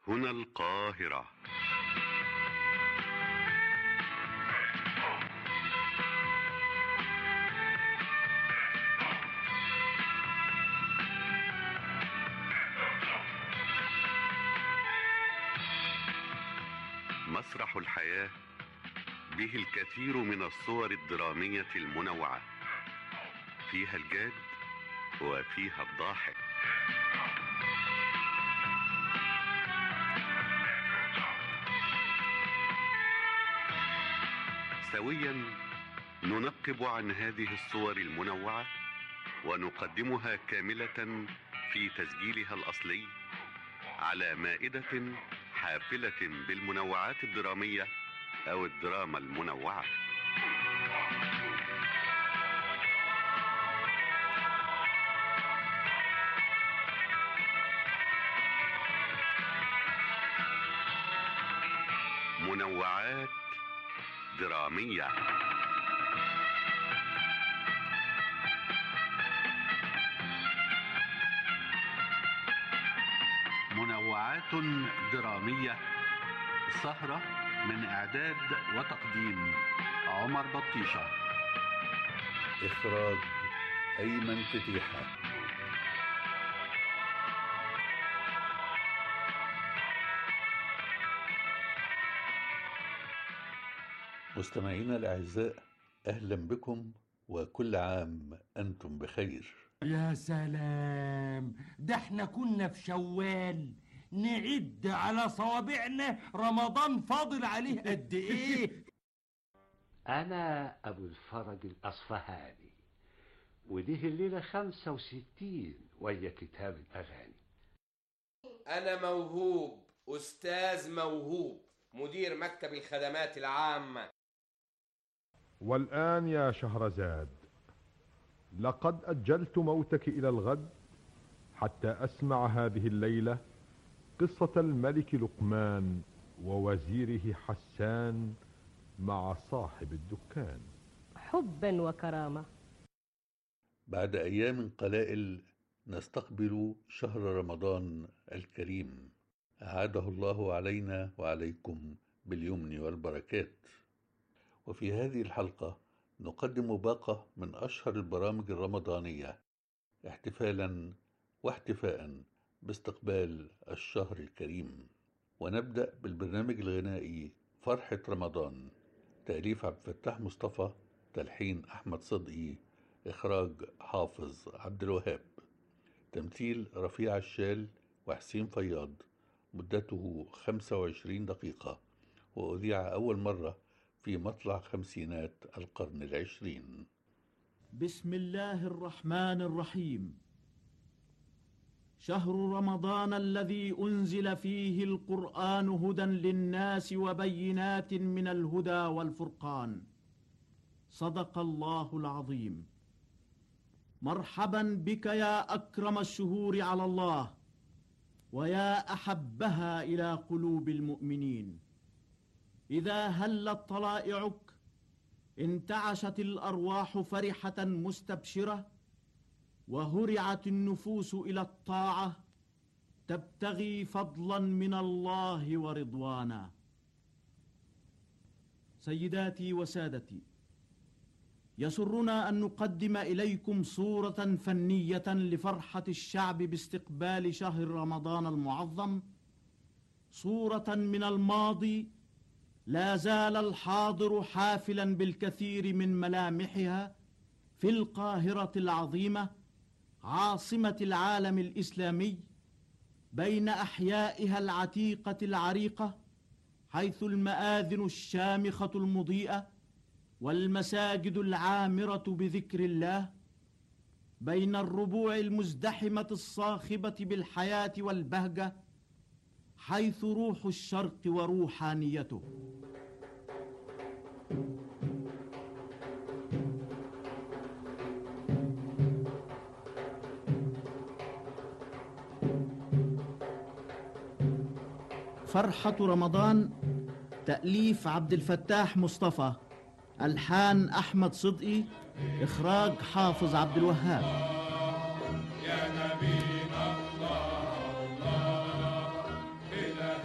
هنا القاهرة مسرح الحياة به الكثير من الصور الدرامية المنوعة فيها الجاد وفيها الضاحك سويا ننقب عن هذه الصور المنوعة ونقدمها كاملة في تسجيلها الأصلي على مائدة حافلة بالمنوعات الدرامية أو الدراما المنوعة منوعات درامية منوعات درامية سهرة من إعداد وتقديم عمر بطيشة إخراج أيمن فتيحة مستمعينا الأعزاء أهلا بكم وكل عام أنتم بخير يا سلام ده احنا كنا في شوال نعد على صوابعنا رمضان فاضل عليه قد ايه أنا أبو الفرج الأصفهاني ودي الليلة خمسة وستين ويا كتاب الأغاني أنا موهوب أستاذ موهوب مدير مكتب الخدمات العامة والآن يا شهرزاد لقد أجلت موتك إلى الغد حتى أسمع هذه الليلة قصة الملك لقمان ووزيره حسان مع صاحب الدكان حبا وكرامة بعد أيام قلائل نستقبل شهر رمضان الكريم أعاده الله علينا وعليكم باليمن والبركات وفي هذه الحلقة نقدم باقة من أشهر البرامج الرمضانية احتفالا واحتفاء باستقبال الشهر الكريم ونبدأ بالبرنامج الغنائي فرحة رمضان تأليف عبد الفتاح مصطفى تلحين أحمد صدقي إخراج حافظ عبد الوهاب تمثيل رفيع الشال وحسين فياض مدته 25 دقيقة وأذيع أول مرة في مطلع خمسينات القرن العشرين بسم الله الرحمن الرحيم شهر رمضان الذي أنزل فيه القرآن هدى للناس وبينات من الهدى والفرقان صدق الله العظيم مرحبا بك يا أكرم الشهور على الله ويا أحبها إلى قلوب المؤمنين إذا هلت طلائعك انتعشت الأرواح فرحة مستبشرة وهرعت النفوس إلى الطاعة تبتغي فضلا من الله ورضوانا سيداتي وسادتي يسرنا أن نقدم إليكم صورة فنية لفرحة الشعب باستقبال شهر رمضان المعظم صورة من الماضي لا زال الحاضر حافلا بالكثير من ملامحها في القاهرة العظيمة عاصمة العالم الإسلامي بين أحيائها العتيقة العريقة حيث المآذن الشامخة المضيئة والمساجد العامرة بذكر الله بين الربوع المزدحمة الصاخبة بالحياة والبهجة حيث روح الشرق وروحانيته فرحة رمضان تأليف عبد الفتاح مصطفى ألحان أحمد صدقي إخراج حافظ عبد الوهاب يا نبينا الله الله إله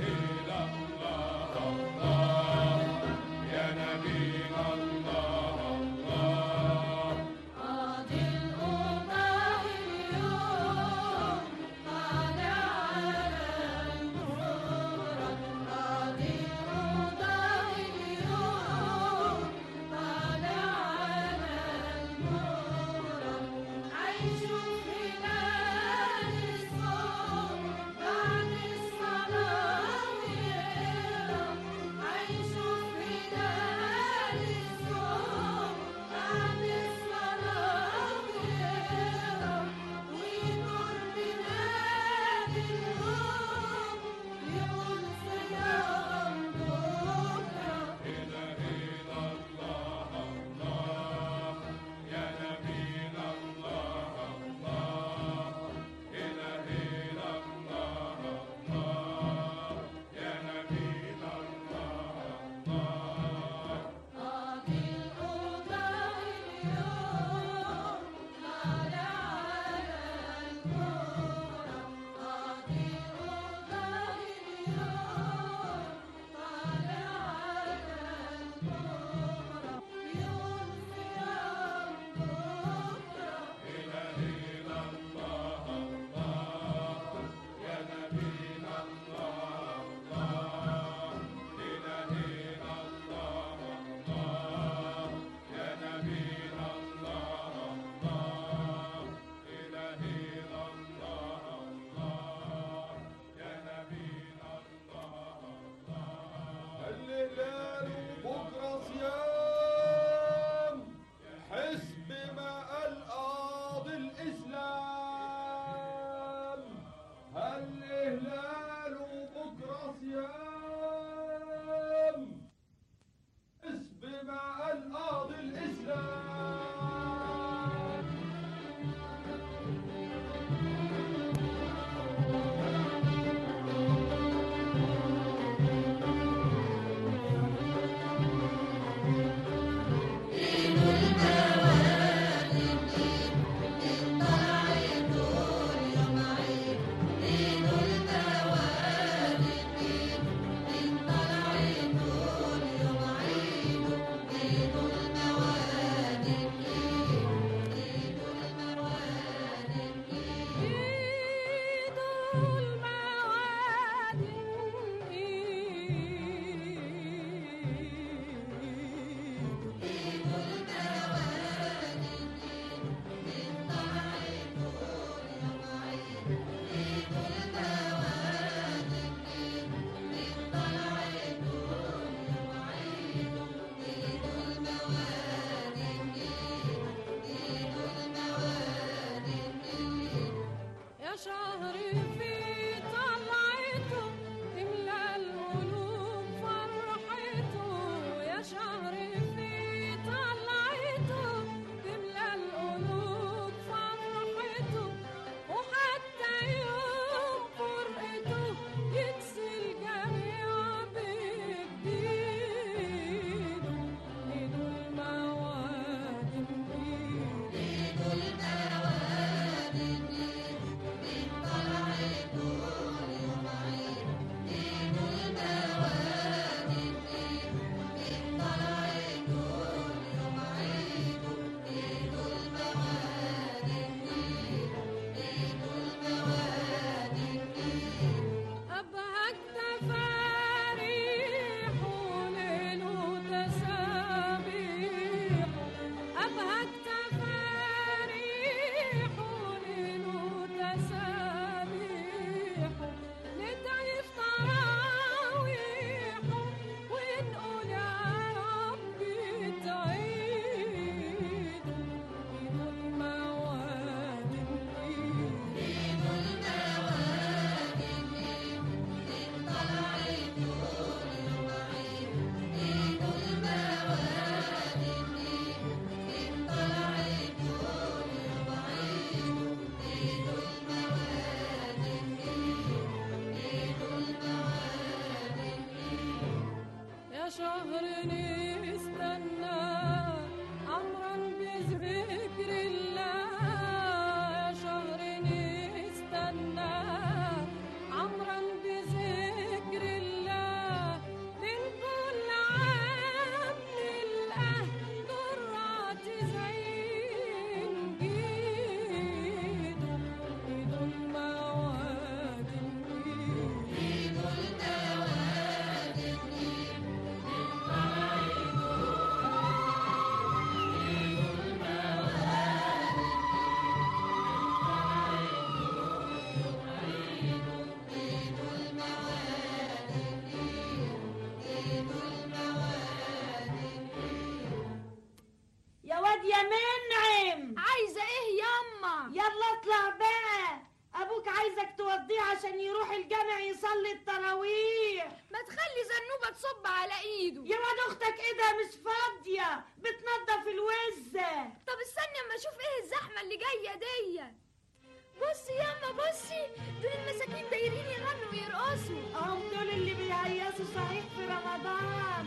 خلي زنوبة تصب على ايده يا واد اختك ايه ده مش فاضيه بتنضف الوزه طب استني اما اشوف ايه الزحمة اللي جاية دي بصي ياما بصي دول المساكين دايرين يغنوا ويرقصوا هم دول اللي بيهيصوا صحيح في رمضان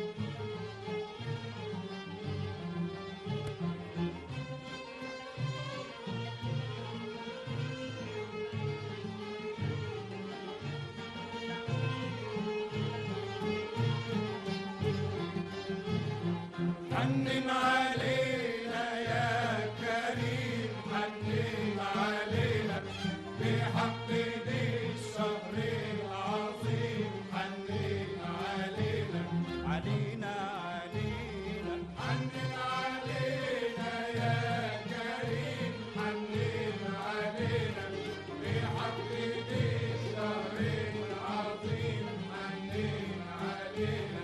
حنن علينا يا كريم حنن علينا بحق ذي الشهر العظيم حنن علينا علينا علينا حنن علينا يا كريم حنن علينا بحق ذي الشهر العظيم حنن علينا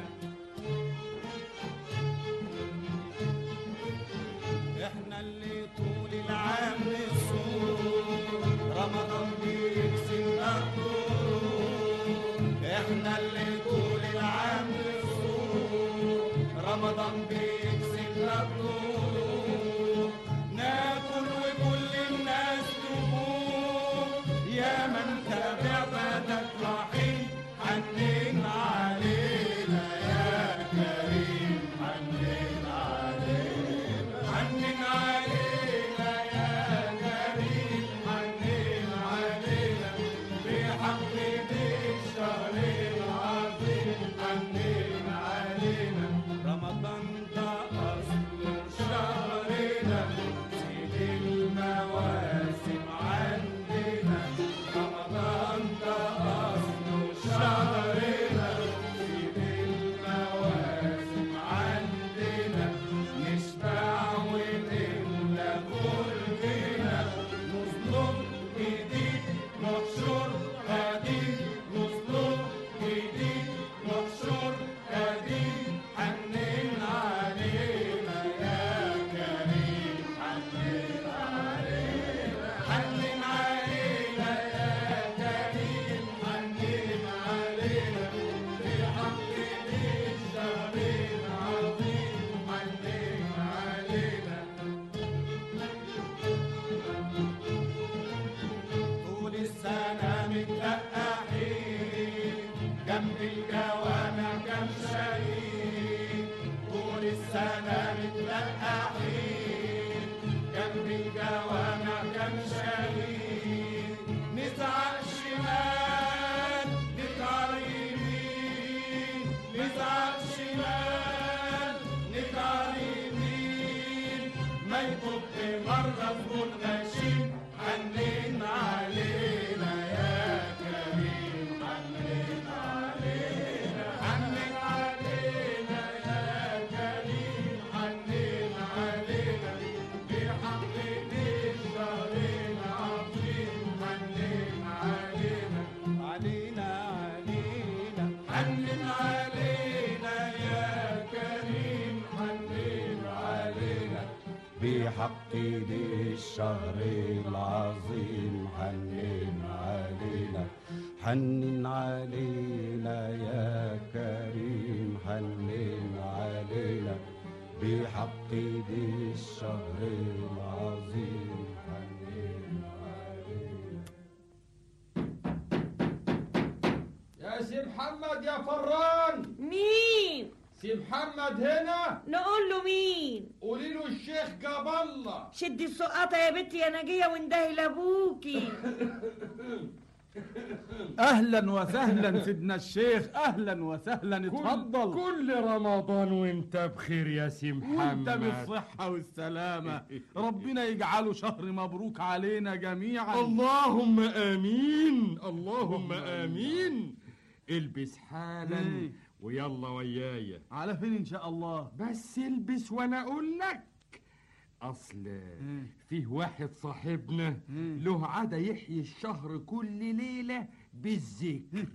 احنا اللي طول العام نصوم رمضان بيكسبنا الطرق احنا اللي طول العام نصوم رمضان بيكسبنا الطرق ناكل وكل الناس تقوم يا من تابع بدك رحيم حنين علينا يا كريم حنين علينا حنين علينا يا كريم حنين علينا بحق ذي الشهر العظيم حنين علينا رمضان ده أصله شهرنا سيد المواسم عندنا رمضان ده أصله شهرنا سيد المواسم عندنا نشبع ونملى خلقنا نظلم جديد نحشر قديم نظلم جديد نحشر قديم حنين علينا يا كريم حنين علينا حنين علينا يا كريم حنين علينا بحق ذي الشهر العظيم حنين علينا طول السنة متلقحين جنب الجوامع كم شهيد طول السنة متلقحين جنب الجوامع كم شهيد نزعل شمال نزعل يمين نزعل شمال نزعل يمين ما يطب مرة في غشيم حنين علينا يا كريم حنين علينا حنين علينا يا كريم حنين علينا بحق ذي الشهر العظيم حنين علينا علينا علينا حنين علينا يا كريم حنين علينا بحق ذي الشهر العظيم حنن علينا حنن علينا يا كريم حنن علينا بحق ذي الشهر العظيم حنن علينا يا سي محمد يا فران مين سي محمد هنا نقول له مين قولي له الشيخ جاب الله شدي السقاطة يا بنتي يا نجية واندهي لابوكي اهلا وسهلا سيدنا الشيخ اهلا وسهلا اتفضل كل رمضان وانت بخير يا سي محمد وانت بالصحة والسلامة ربنا يجعله شهر مبروك علينا جميعا اللهم امين اللهم امين البس حالا إيه. ويلا ويايا على فين ان شاء الله بس البس وانا اقول لك اصل فيه واحد صاحبنا له عادة يحيي الشهر كل ليلة بالذكر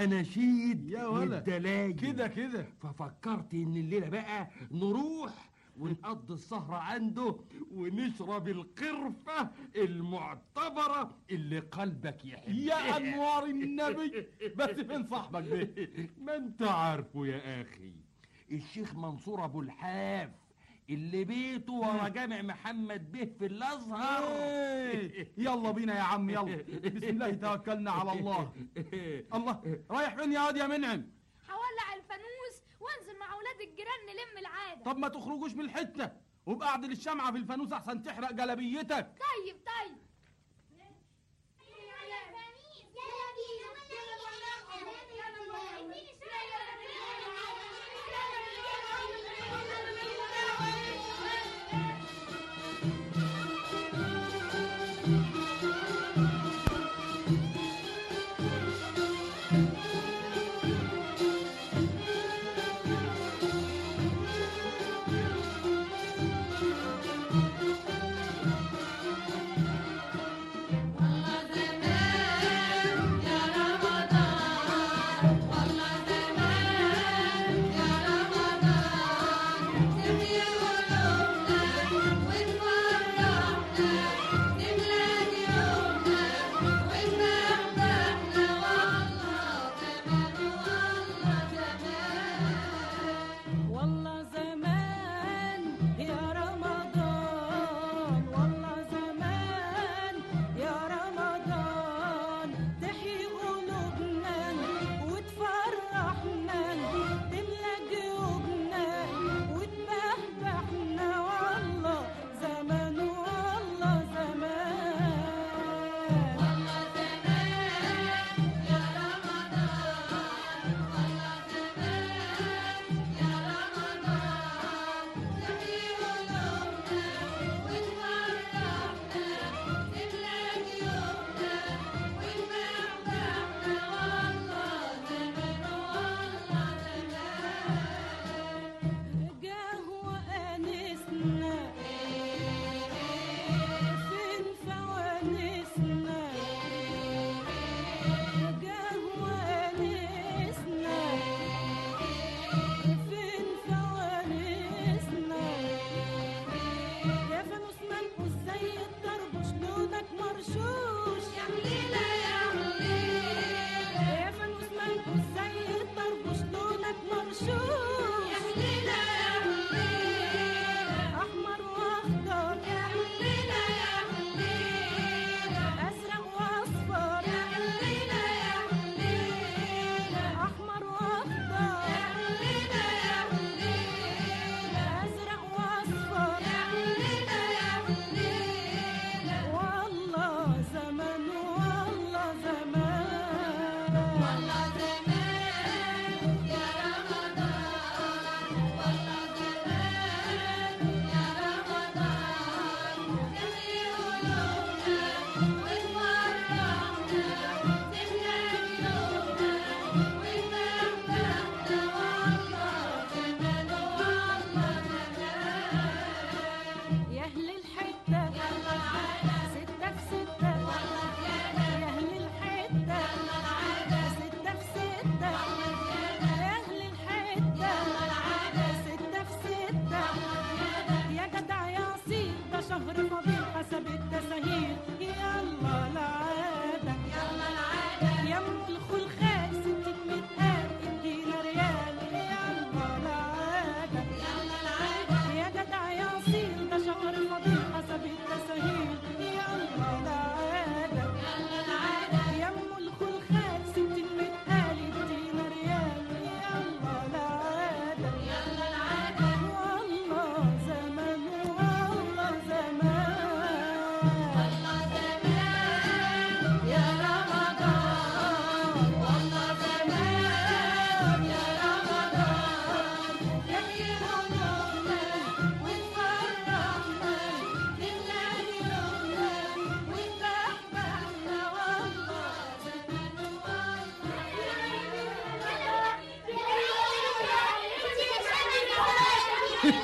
والاناشيد يا ولد. والدلاجل كده كده ففكرت ان الليلة بقى نروح ونقضي السهرة عنده ونشرب القرفة المعتبرة اللي قلبك يحبها يا انوار النبي بس فين صاحبك ده ما انت عارفه يا اخي الشيخ منصور ابو الحاف اللي بيته ورا جامع محمد به في الازهر إيه، يلا بينا يا عم يلا بسم الله توكلنا على الله الله رايح فين يا واد يا منعم هولع الفانوس وانزل مع ولاد الجيران نلم العادة طب ما تخرجوش من الحته وابقى اعدل الشمعه في الفانوس احسن تحرق جلبيتك طيب طيب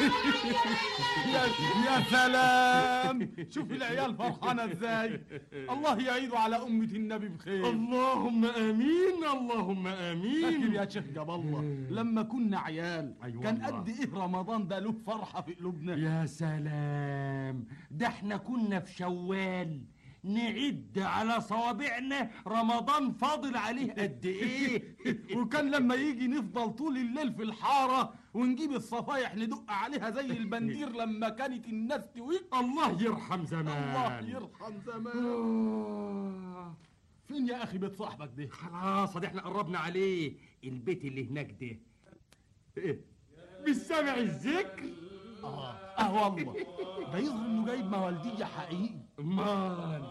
يا يا سلام شوف العيال فرحانه ازاي الله يعيد على امه النبي بخير اللهم امين اللهم امين فاكر يا شيخ جاب الله لما كنا عيال أيوة كان والله. قد ايه رمضان ده له فرحه في قلوبنا يا سلام ده احنا كنا في شوال نعد على صوابعنا رمضان فاضل عليه قد ايه وكان لما يجي نفضل طول الليل في الحاره ونجيب الصفايح ندق عليها زي البندير لما كانت الناس تويك الله يرحم زمان الله يرحم زمان فين يا اخي بيت صاحبك ده خلاص ده احنا قربنا عليه البيت اللي هناك ده ايه مش سامع الذكر اه اه والله ده يظهر انه جايب موالديه حقيقي مال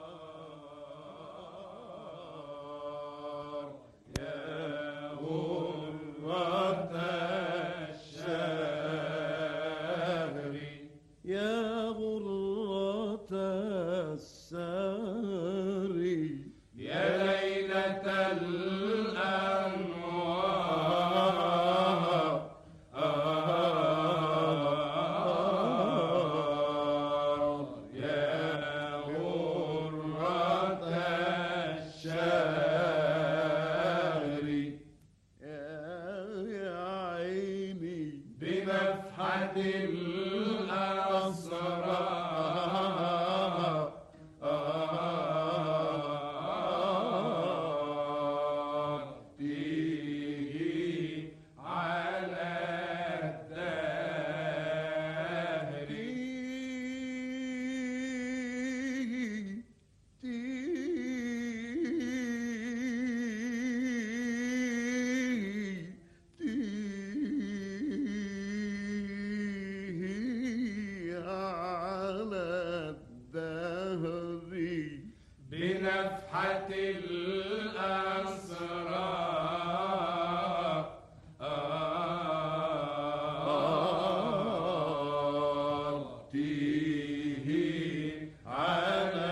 يا غرة السار يا ليلة الأنوار يا غرة الشهر يا عيني بنفحة الأسرار تيجي على الدهر تيجي تيجي على الدهر بنفحة الأسرار تيجي على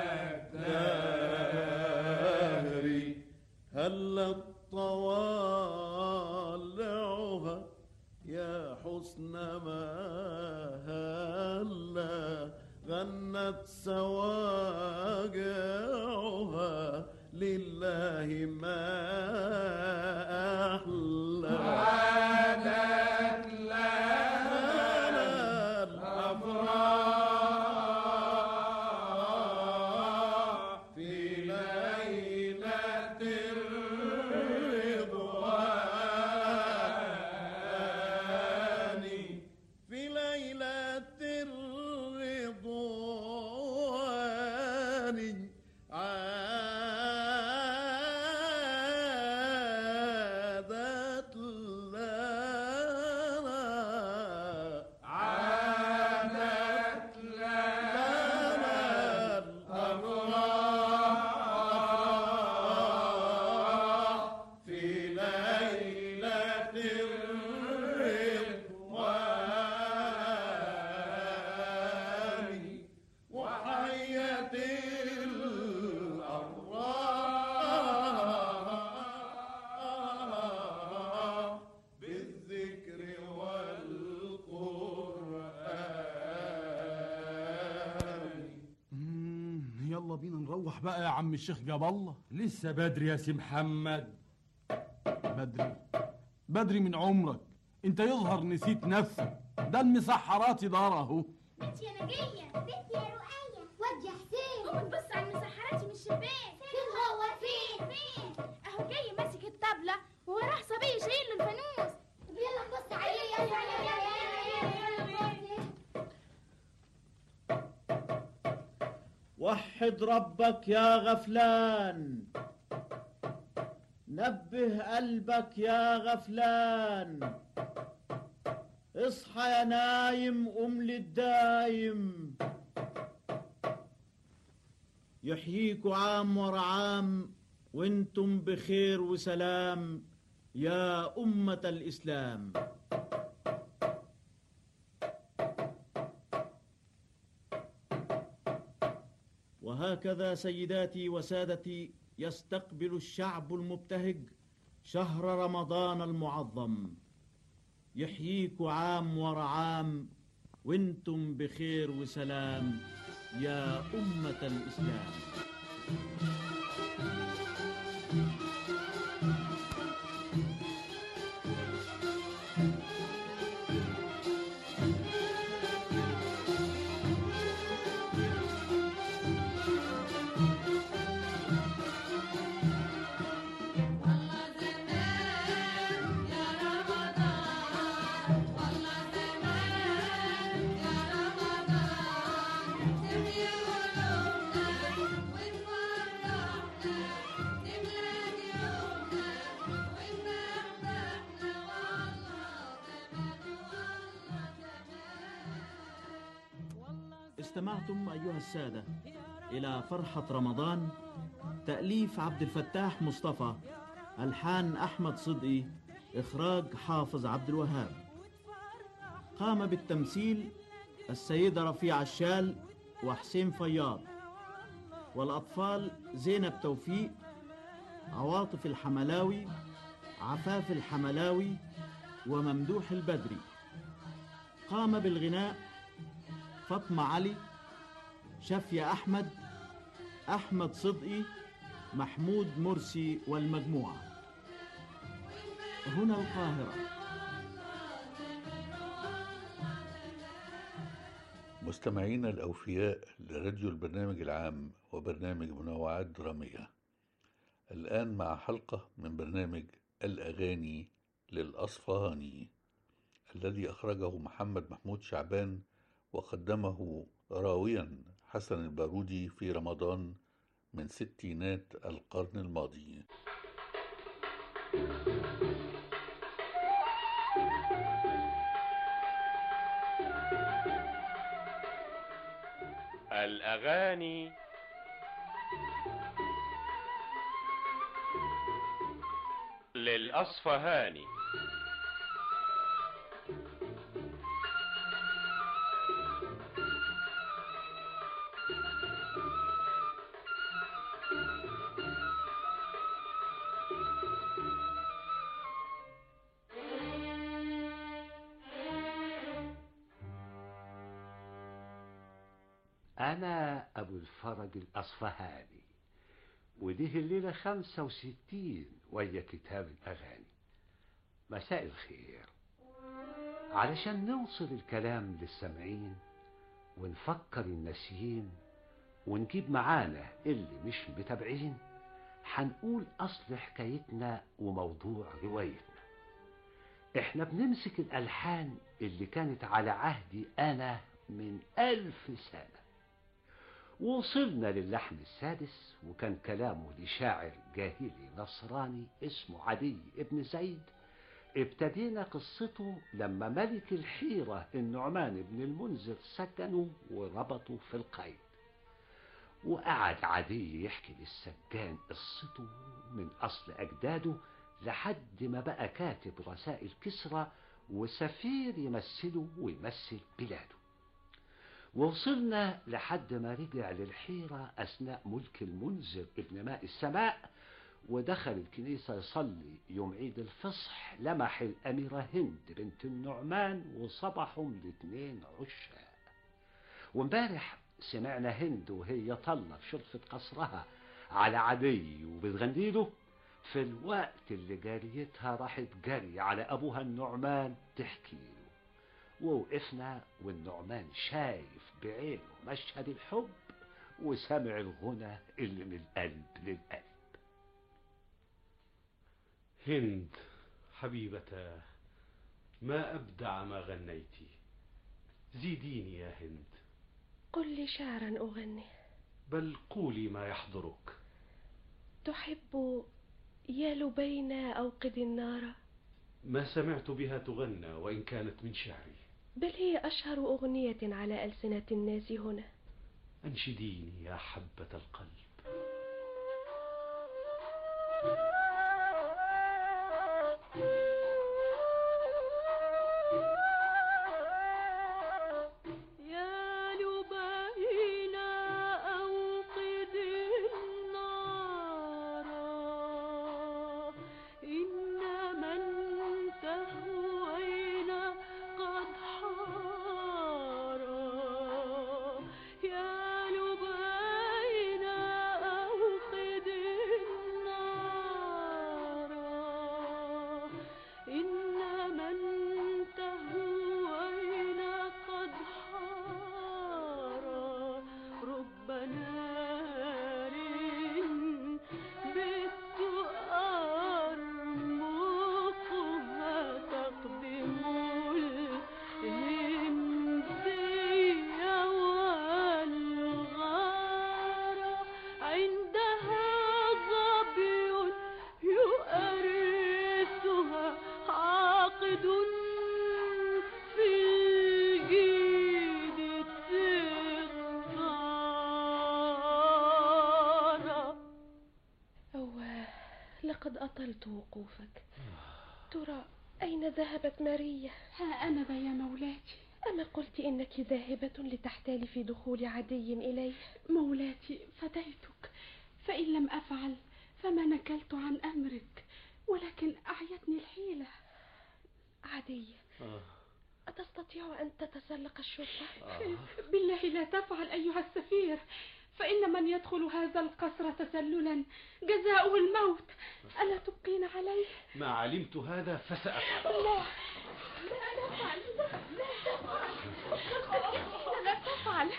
الدهر هل طوالعها يا حسن ما هلا غنت سواجعها لله ما أحلى عادت لنا الأفراح في ليلة الرضوان في ليلة الرضوان عادت لنا عادت لنا الأفراح في ليلة الرضوان وحيت الأرواح بالذكر والقرآن مم، يلا بينا نروح بقى يا عم الشيخ جاب الله لسه بدري يا سي محمد بدري بدري من عمرك انت يظهر نسيت نفسك ده المسحرات دار اهو بنتي يا نجية بنتي يا رؤية واد يا حسين قوم تبص على المسحراتي من الشباك فين هو فين فين اهو جاي ماسك الطبلة ووراه صبي شايل له الفانوس طب يلا نبص عليه يلا يلا يلا يلا يلا وحد ربك يا غفلان نبه قلبك يا غفلان اصحى يا نايم قم للدايم يحييكوا عام ورا عام وانتم بخير وسلام يا أمة الإسلام وهكذا سيداتي وسادتي يستقبل الشعب المبتهج شهر رمضان المعظم يحييكوا عام ورا عام وانتم بخير وسلام يا أمة الإسلام استمعتم أيها السادة إلى فرحة رمضان تأليف عبد الفتاح مصطفى ألحان أحمد صدقي إخراج حافظ عبد الوهاب قام بالتمثيل السيدة رفيعة الشال وحسين فياض والأطفال زينب توفيق عواطف الحملاوي عفاف الحملاوي وممدوح البدري قام بالغناء فاطمة علي شفية أحمد أحمد صدقي محمود مرسي والمجموعة هنا القاهرة مستمعينا الأوفياء لراديو البرنامج العام وبرنامج منوعات درامية الآن مع حلقة من برنامج الأغاني للأصفهاني الذي أخرجه محمد محمود شعبان وقدمه راويا حسن البارودي في رمضان من ستينات القرن الماضي الأغاني للأصفهاني أنا أبو الفرج الأصفهاني وديه الليلة خمسة وستين ويا كتاب الأغاني مساء الخير علشان نوصل الكلام للسامعين ونفكر الناسيين ونجيب معانا اللي مش متابعين هنقول أصل حكايتنا وموضوع روايتنا احنا بنمسك الألحان اللي كانت على عهدي أنا من ألف سنة وصلنا للحن السادس وكان كلامه لشاعر جاهلي نصراني اسمه عدي ابن زيد ابتدينا قصته لما ملك الحيرة النعمان بن المنذر سجنه وربطه في القيد وقعد عدي يحكي للسجان قصته من أصل أجداده لحد ما بقى كاتب رسائل كسرى وسفير يمثله ويمثل بلاده ووصلنا لحد ما رجع للحيرة أثناء ملك المنذر ابن ماء السماء ودخل الكنيسة يصلي يوم عيد الفصح لمح الأميرة هند بنت النعمان وصبحهم الاتنين عشاء وامبارح سمعنا هند وهي طلة في شرفة قصرها على عدي وبتغني له في الوقت اللي جاريتها راحت جري على أبوها النعمان تحكي له ووقفنا والنعمان شايف بعينه مشهد الحب وسمع الغنى اللي من القلب للقلب هند حبيبتاه ما أبدع ما غنيتي زيديني يا هند قل لي شعرا أغني بل قولي ما يحضرك تحب يا لبينا أوقد النار ما سمعت بها تغنى وإن كانت من شعري بل هي أشهر أغنية على ألسنة الناس هنا أنشديني يا حبة القلب يا لبينا أوقد النار إن من تهوين بطلت وقوفك ترى أين ذهبت ماريا ها أنا ذا يا مولاتي أما قلت إنك ذاهبة لتحتالي في دخول عدي إليه مولاتي فديتك فإن لم أفعل فما نكلت عن أمرك ولكن أعيتني الحيلة عدي أتستطيع أن تتسلق الشرطة؟ آه. بالله لا تفعل أيها السفير فإن من يدخل هذا القصر تسللا جزاؤه الموت ألا تبقين عليه؟ ما علمت هذا فسأفعل لا لا تفعل لا تفعل لا تفعل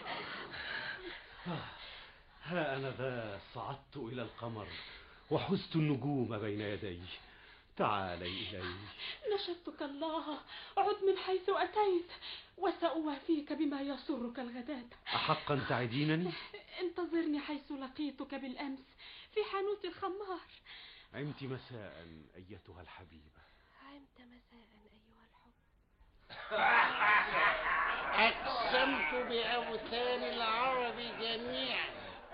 ها أنا ذا صعدت إلى القمر وحزت النجوم بين يدي تعالي إلي نشدتك الله عد من حيث أتيت وسأوافيك بما يسرك الغداة أحقا تعدينني؟ انتظرني حيث لقيتك بالأمس في حانوت الخمار عمت مساء أيتها الحبيبة عمت مساء أيها الحب أقسمت بأوثان العرب جميعا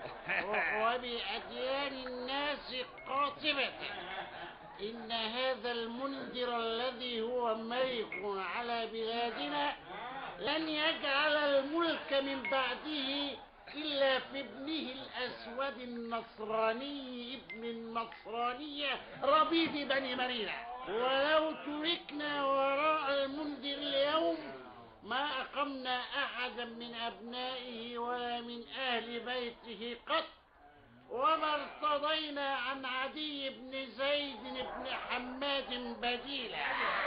وبأديان الناس قاطبة إن هذا المنذر الذي هو ملك على بلادنا لن يجعل الملك من بعده إلا في ابنه الأسود النصراني ابن النصرانية ربيب بني مرينا ولو تركنا وراء المنذر اليوم ما أقمنا أحدا من أبنائه ولا من أهل بيته قط وما ارتضينا عن عدي بن زيد بن حماد بديلا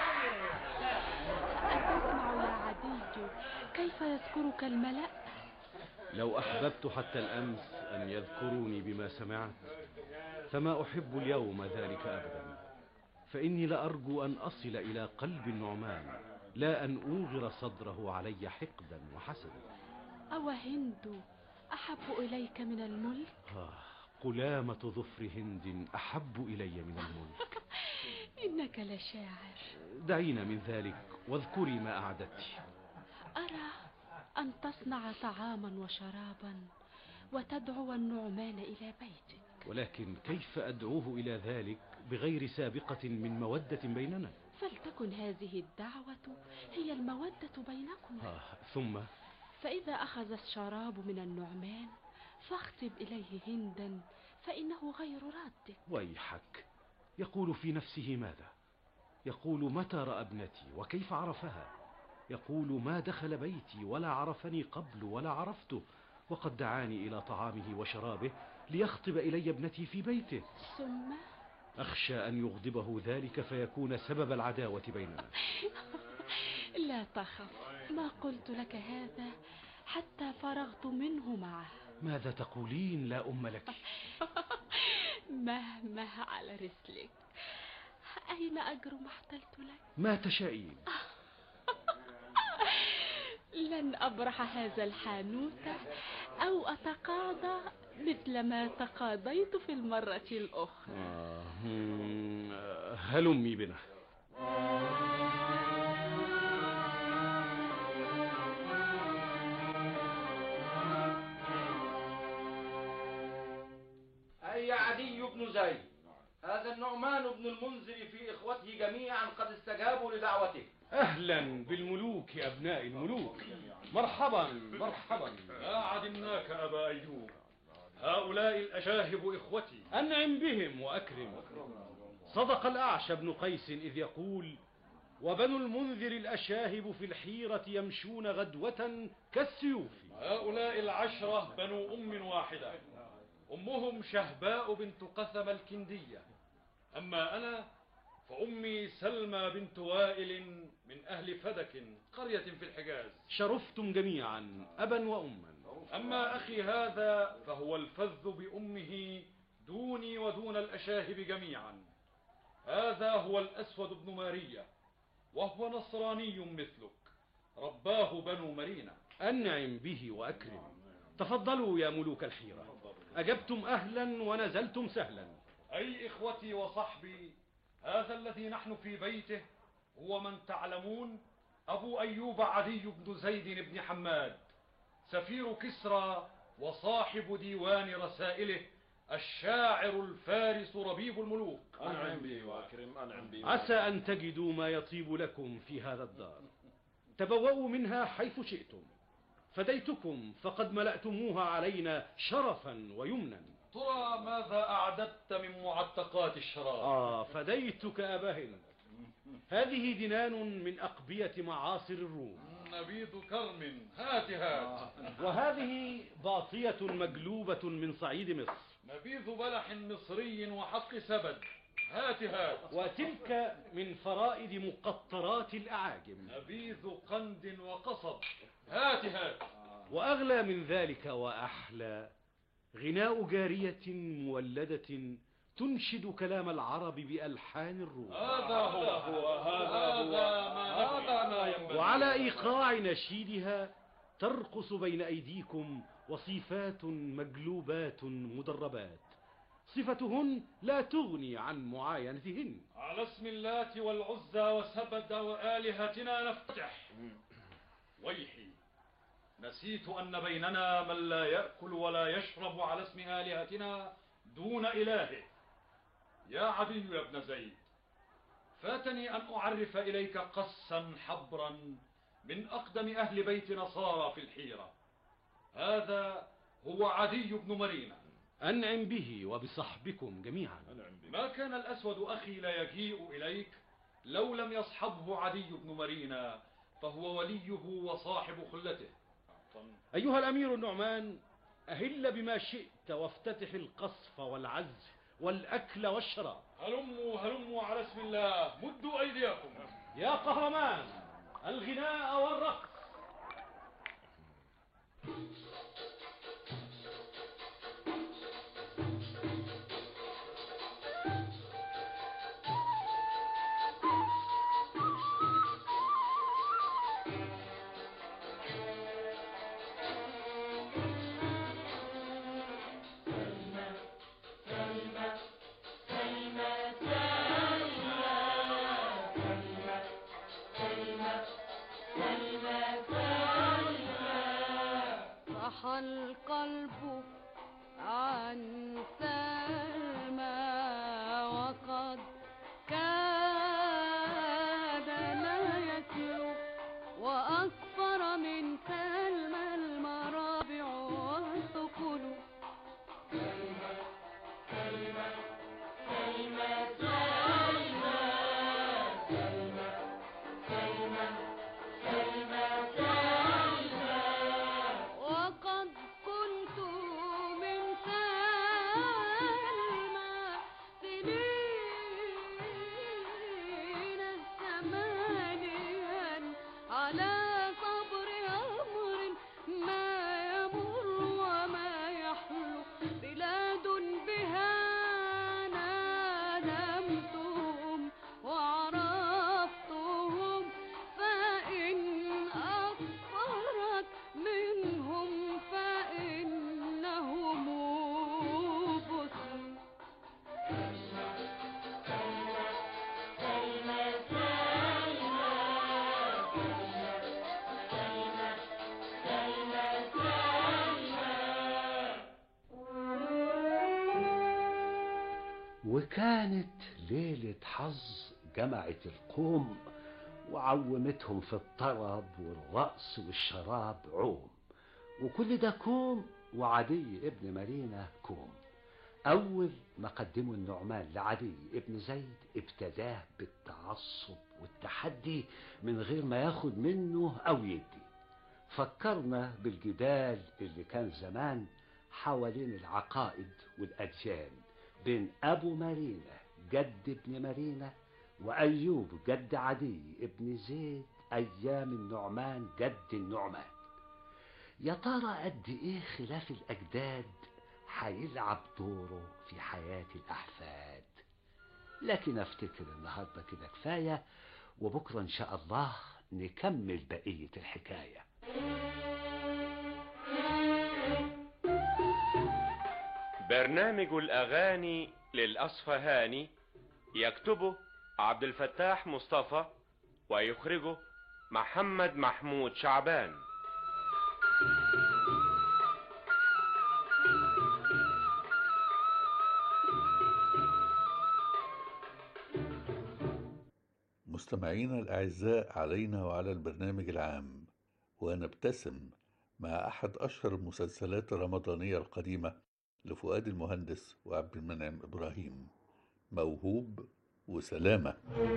أتسمع يا عدي كيف يذكرك الملأ لو أحببت حتى الأمس أن يذكروني بما سمعت فما أحب اليوم ذلك أبدا فإني لأرجو أن أصل إلى قلب النعمان لا أن أوغر صدره علي حقدا وحسدا أو هند أحب إليك من الملك آه قلامة ظفر هند أحب إلي من الملك إنك لشاعر دعينا من ذلك واذكري ما أعددت أرى أن تصنع طعاما وشرابا وتدعو النعمان إلى بيتك ولكن كيف أدعوه إلى ذلك بغير سابقة من مودة بيننا فلتكن هذه الدعوة هي المودة بينكما آه ثم فإذا أخذ الشراب من النعمان فاخطب إليه هندا فإنه غير رادك ويحك يقول في نفسه ماذا يقول متى رأى ابنتي وكيف عرفها يقول ما دخل بيتي ولا عرفني قبل ولا عرفته وقد دعاني إلى طعامه وشرابه ليخطب إلي ابنتي في بيته ثم أخشى أن يغضبه ذلك فيكون سبب العداوة بيننا لا تخف ما قلت لك هذا حتى فرغت منه معه ماذا تقولين لا أم لك مهما على رسلك أين أجر ما احتلت لك ما تشائين لن أبرح هذا الحانوت أو أتقاضى مثل ما تقاضيت في المرة الأخرى آه هلمي بنا أي عدي بن زيد هذا النعمان بن المنذر في إخوته جميعا قد استجابوا لدعوته أهلا بالملوك أبناء الملوك مرحبا مرحبا ما عدمناك أبا أيوب هؤلاء الأشاهب إخوتي أنعم بهم وأكرم صدق الأعشى بن قيس إذ يقول وبنو المنذر الأشاهب في الحيرة يمشون غدوة كالسيوف هؤلاء العشرة بنو أم واحدة أمهم شهباء بنت قثم الكندية أما أنا فأمي سلمى بنت وائل من أهل فدك قرية في الحجاز شرفتم جميعا أبا وأما أما أخي هذا فهو الفذ بأمه دوني ودون الأشاهب جميعا هذا هو الأسود بن ماريا وهو نصراني مثلك رباه بنو مرينا أنعم به وأكرم تفضلوا يا ملوك الحيرة أجبتم أهلا ونزلتم سهلا أي إخوتي وصحبي هذا الذي نحن في بيته هو من تعلمون أبو أيوب عدي بن زيد بن حماد سفير كسرى وصاحب ديوان رسائله الشاعر الفارس ربيب الملوك أنعم بي وأكرم أنعم بي عسى أن تجدوا ما يطيب لكم في هذا الدار تبوأوا منها حيث شئتم فديتكم فقد ملأتموها علينا شرفا ويمنا ترى ماذا أعددت من معتقات الشراب آه فديتك أبا هند هذه دنان من أقبية معاصر الروم نبيذ كرم هات هات وهذه باطية مجلوبة من صعيد مصر نبيذ بلح مصري وحق سبد هات هات وتلك من فرائد مقطرات الأعاجم نبيذ قند وقصب هات هات وأغلى من ذلك وأحلى غناء جارية مولدة تنشد كلام العرب بألحان الروم هذا هو هذا ما هذا ما ينبغي وعلى إيقاع نشيدها ترقص بين أيديكم وصيفات مجلوبات مدربات صفتهن لا تغني عن معاينتهن على اسم اللات والعزى وسبد وآلهتنا نفتح ويحي نسيت أن بيننا من لا يأكل ولا يشرب على اسم آلهتنا دون إلهه يا عدي يا ابن زيد فاتني أن أعرف إليك قسا حبرا من أقدم أهل بيت نصارى في الحيرة هذا هو عدي بن مرينة أنعم به وبصحبكم جميعا ما كان الأسود أخي لا يجيء إليك لو لم يصحبه عدي بن مرينة فهو وليه وصاحب خلته أيها الأمير النعمان أهل بما شئت وافتتح القصف والعزف والأكل والشراب هلموا هلموا على اسم الله مدوا أيديكم يا قهرمان الغناء والرقص صح القلب عن سلمى وقد كاد لا يسلو وأصفر من سلمى المرابع والثقل سلمى سلمى سلمى سلمى سلمى سلمى سلمى سلمى وقد كنت من سلمى سنين ثمانيا على صبر أمر ما يمر وما يحلو بلاد بها نادمتهم وعرفتهم فإن أكثرت منهم فإنهم بسل وكانت ليلة حظ جمعت القوم وعومتهم في الطرب والرقص والشراب عوم وكل ده كوم وعدي ابن مارينا كوم أول ما قدموا النعمان لعدي ابن زيد ابتداه بالتعصب والتحدي من غير ما ياخد منه أو يدي فكرنا بالجدال اللي كان زمان حوالين العقائد والأديان بين أبو مارينا جد ابن مارينا وأيوب جد عدي ابن زيد أيام النعمان جد النعمان يا ترى قد إيه خلاف الأجداد هيلعب دوره في حياة الأحفاد لكن أفتكر النهاردة كده كفاية وبكرة إن شاء الله نكمل بقية الحكاية برنامج الأغاني للأصفهاني يكتبه عبد الفتاح مصطفى ويخرجه محمد محمود شعبان مستمعينا الأعزاء علينا وعلى البرنامج العام ونبتسم مع أحد أشهر المسلسلات الرمضانية القديمة لفؤاد المهندس وعبد المنعم إبراهيم موهوب وسلامة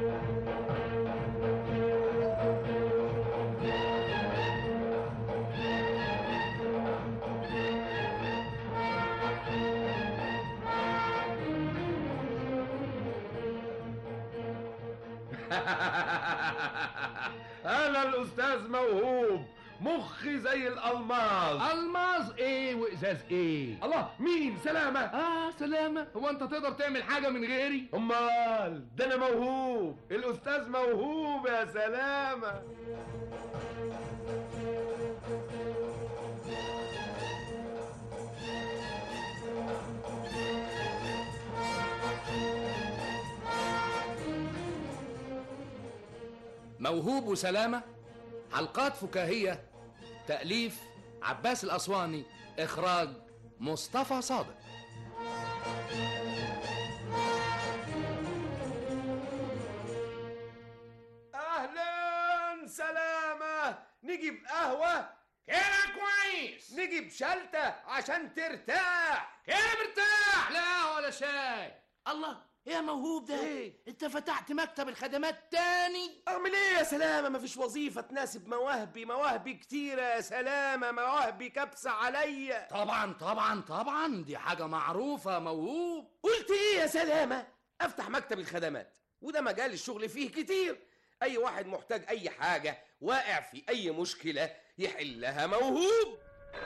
انا الاستاذ موهوب مخي زي الالماس الماس ايه وازاز ايه الله مين سلامة اه سلامة هو انت تقدر تعمل حاجة من غيري امال ده انا موهوب الاستاذ موهوب يا سلامة موهوب وسلامة حلقات فكاهية تأليف عباس الأسواني إخراج مصطفى صادق اهلا سلامة نجيب قهوة كده كويس نجيب شلتة عشان ترتاح كده مرتاح لا ولا شاي الله يا موهوب ده إيه؟ انت فتحت مكتب الخدمات تاني اعمل ايه يا سلامة مفيش وظيفة تناسب مواهبي مواهبي كتيرة يا سلامة مواهبي كبسة عليا طبعا طبعا طبعا دي حاجة معروفة موهوب قلت ايه يا سلامة افتح مكتب الخدمات وده مجال الشغل فيه كتير اي واحد محتاج اي حاجة واقع في اي مشكلة يحلها موهوب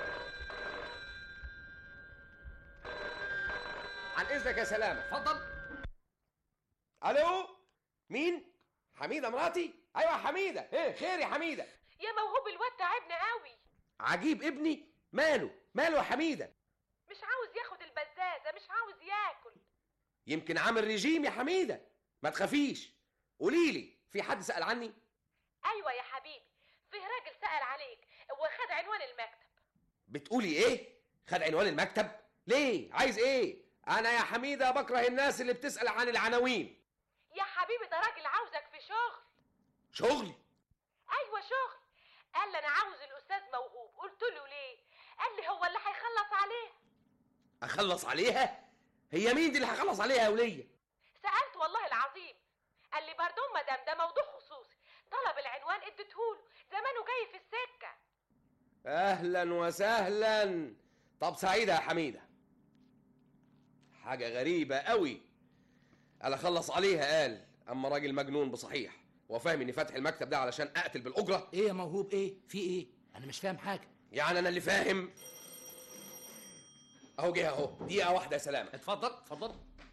عن اذنك يا سلامة اتفضل الو مين حميدة مراتي ايوه يا حميدة ايه خير يا حميدة يا موهوب الواد تعبنا قوي عجيب ابني ماله ماله يا حميدة مش عاوز ياخد البزازة مش عاوز ياكل يمكن عامل ريجيم يا حميدة ما تخافيش قولي لي في حد سأل عني ايوه يا حبيبي فيه راجل سأل عليك وخد عنوان المكتب بتقولي ايه خد عنوان المكتب ليه عايز ايه انا يا حميدة بكره الناس اللي بتسأل عن العناوين يا حبيبي ده راجل عاوزك في شغل شغل ايوه شغل قال لي انا عاوز الاستاذ موهوب قلت له ليه قال لي هو اللي هيخلص عليه اخلص عليها هي مين دي اللي هخلص عليها يا ولية سألت والله العظيم قال لي برضو مدام ده موضوع خصوصي طلب العنوان اديتهوله زمانه جاي في السكة اهلا وسهلا طب سعيدة يا حميدة حاجة غريبة قوي قال اخلص عليها قال اما راجل مجنون بصحيح هو فاهم اني فاتح المكتب ده علشان اقتل بالاجرة ايه يا موهوب ايه في ايه انا مش فاهم حاجة يعني انا اللي فاهم اهو جه اهو دقيقة واحدة يا سلامة اتفضل اتفضل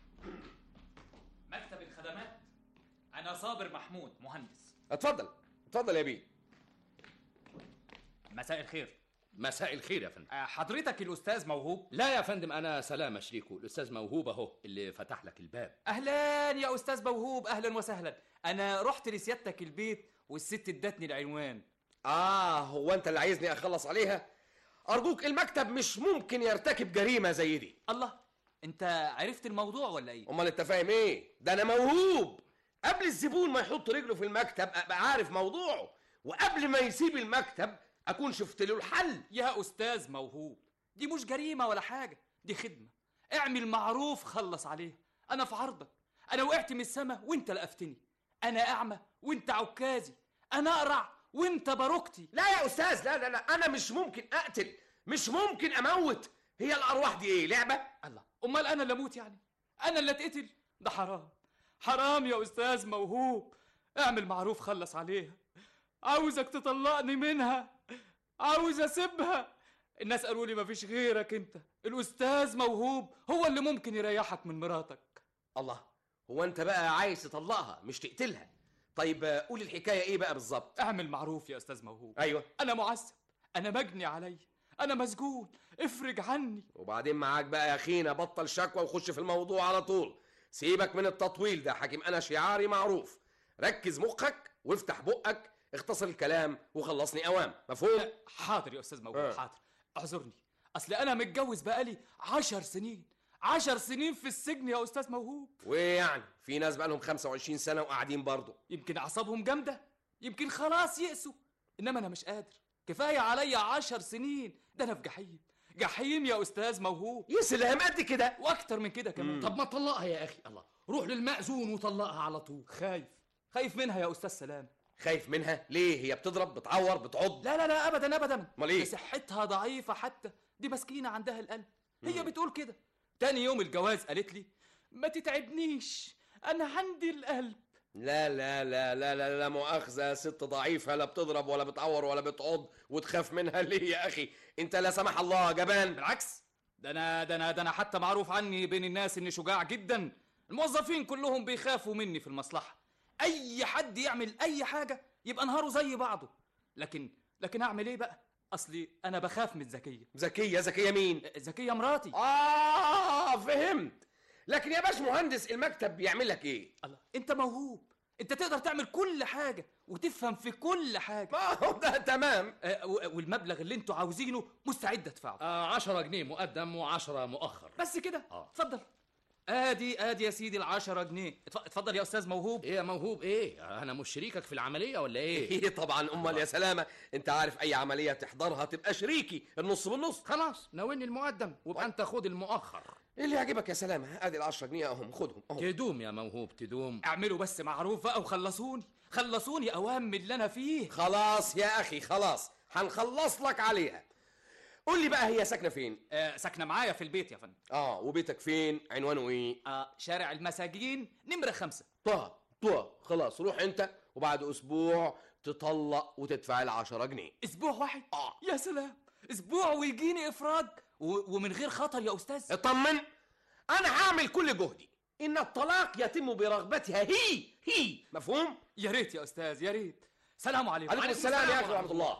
مكتب الخدمات أنا صابر محمود مهندس اتفضل اتفضل يا بيه مساء الخير مساء الخير يا فندم آه، حضرتك الأستاذ موهوب لا يا فندم انا سلامة شريكه الاستاذ موهوب اهو اللي فتح لك الباب أهلا يا أستاذ موهوب أهلا وسهلا أنا رحت لسيادتك البيت والست ادتني العنوان اه هو انت اللي عايزني اخلص عليها ارجوك المكتب مش ممكن يرتكب جريمة زي دي الله أنت عرفت الموضوع ولا إيه؟ امال انت فاهم ايه ده انا موهوب قبل الزبون ما يحط رجله في المكتب ابقى عارف موضوعه وقبل ما يسيب المكتب اكون شفت له الحل يا أستاذ موهوب دي مش جريمة ولا حاجة دي خدمة اعمل معروف خلص عليها أنا في عرضك أنا وقعت من السما وأنت لقفتني أنا أعمى وأنت عكازي أنا أقرع وأنت باروكتي لا يا استاذ لا لا لا انا مش ممكن اقتل مش ممكن اموت هي الارواح دي ايه لعبه الله امال انا اللي اموت يعني انا اللي اتقتل ده حرام حرام يا استاذ موهوب اعمل معروف خلص عليها عاوزك تطلقني منها عاوز اسيبها الناس قالوا لي مفيش غيرك انت الاستاذ موهوب هو اللي ممكن يريحك من مراتك الله هو انت بقى عايز تطلقها مش تقتلها طيب آه، قول الحكايه ايه بقى بالظبط اعمل معروف يا استاذ موهوب ايوه انا معذب انا مجني علي انا مسجون افرج عني وبعدين معاك بقى يا اخينا بطل شكوى وخش في الموضوع على طول سيبك من التطويل ده حكيم انا شعاري معروف ركز مخك وافتح بقك اختصر الكلام وخلصني اوام مفهوم حاضر يا استاذ موهوب آه. حاضر اعذرني اصل انا متجوز بقالي عشر سنين عشر سنين في السجن يا استاذ موهوب وايه يعني في ناس بقالهم 25 سنه وقاعدين برضه يمكن اعصابهم جامده يمكن خلاص يأسوا انما انا مش قادر كفايه عليا عشر سنين ده انا في جحيم جحيم يا استاذ موهوب يا سلام قد كده واكتر من كده كمان طب ما تطلقها يا اخي الله روح للمأذون وطلقها على طول خايف خايف منها يا استاذ سلام خايف منها ليه هي بتضرب بتعور بتعض لا لا لا ابدا ابدا امال ايه ده صحتها ضعيفه حتى دي مسكينه عندها القلب هي بتقول كده تاني يوم الجواز قالت لي ما تتعبنيش انا عندي القلب لا لا لا لا لا لا مؤاخذة ست ضعيفة لا بتضرب ولا بتعور ولا بتعض وتخاف منها ليه يا أخي أنت لا سمح الله جبان بالعكس ده انا ده انا ده انا حتى معروف عني بين الناس اني شجاع جدا الموظفين كلهم بيخافوا مني في المصلحه اي حد يعمل اي حاجه يبقى نهاره زي بعضه لكن لكن اعمل ايه بقى اصلي انا بخاف من زكيه زكية زكية مين؟ زكيه مراتي آه فهمت لكن يا باش مهندس المكتب بيعمل لك إيه؟ الله أنت موهوب انت تقدر تعمل كل حاجه وتفهم في كل حاجه ما هو ده تمام آه و- والمبلغ اللي انتوا عاوزينه مستعد ادفعه آه 10 جنيه مقدم و10 مؤخر بس كده اتفضل ادي ادي يا سيدي العشرة جنيه اتف- اتفضل يا استاذ موهوب ايه يا موهوب ايه انا مش شريكك في العمليه ولا ايه إيه طبعا أمال يا سلامة أنت عارف أي عملية تحضرها تبقى شريكي النص بالنص خلاص ناولني المقدم وابقى انت خد المؤخر إيه اللي يعجبك يا سلامة ادي العشرة جنيه اهم خدهم اهم تدوم يا موهوب تدوم اعملوا بس معروف بقى وخلصوني خلصوني اوام من اللي انا فيه خلاص يا اخي خلاص هنخلص لك عليها قول لي بقى هي ساكنه فين آه ساكنه معايا في البيت يا فندم اه وبيتك فين عنوانه ايه آه شارع المساجين نمره خمسة طه طه خلاص روح انت وبعد اسبوع تطلق وتدفع العشرة جنيه اسبوع واحد اه يا سلام اسبوع ويجيني افراج و... ومن غير خطر يا استاذ اطمن انا هعمل كل جهدي ان الطلاق يتم برغبتها هي هي مفهوم يا ريت يا استاذ يا ريت سلام عليكم عليكم السلام يا اخي ورحمه الله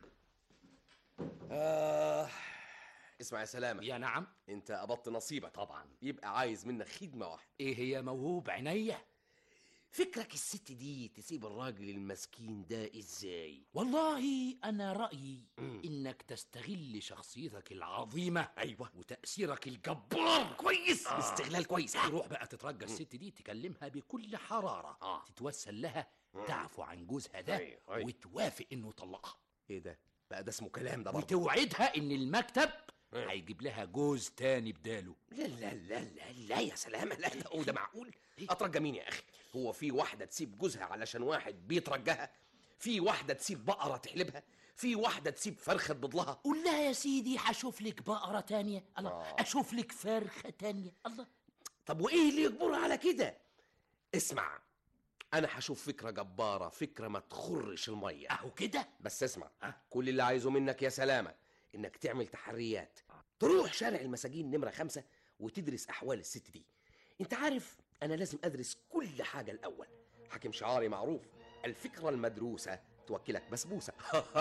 آه اسمع يا سلامة يا نعم انت قبضت نصيبك طبعا يبقى عايز منك خدمة واحدة ايه هي موهوب عينيا فكرك الست دي تسيب الراجل المسكين ده ازاي والله انا رايي انك تستغل شخصيتك العظيمه ايوه وتاثيرك الجبار كويس آه. استغلال كويس تروح بقى تترجى الست دي تكلمها بكل حراره آه. تتوسل لها مم. تعفو عن جوزها ده أيوة، أيوة. وتوافق انه يطلقها ايه ده بقى ده اسمه كلام ده برضه وتوعدها ان المكتب إيه. هيجيب لها جوز تاني بداله لا لا لا لا لا يا سلامة لا لا هو ده معقول اترجى مين يا اخي هو في واحدة تسيب جوزها علشان واحد بيترجاها في واحدة تسيب بقرة تحلبها في واحدة تسيب فرخة بضلها قول لها يا سيدي هشوف لك بقرة تانية الله آه. اشوف لك فرخة تانية الله طب وايه اللي يجبرها على كده اسمع انا هشوف فكرة جبارة فكرة ما تخرش المية اهو كده بس اسمع كل اللي عايزه منك يا سلامة انك تعمل تحريات تروح شارع المساجين نمرة خمسة وتدرس احوال الست دي انت عارف انا لازم ادرس كل حاجة الاول حاكم شعاري معروف الفكرة المدروسة توكلك بسبوسة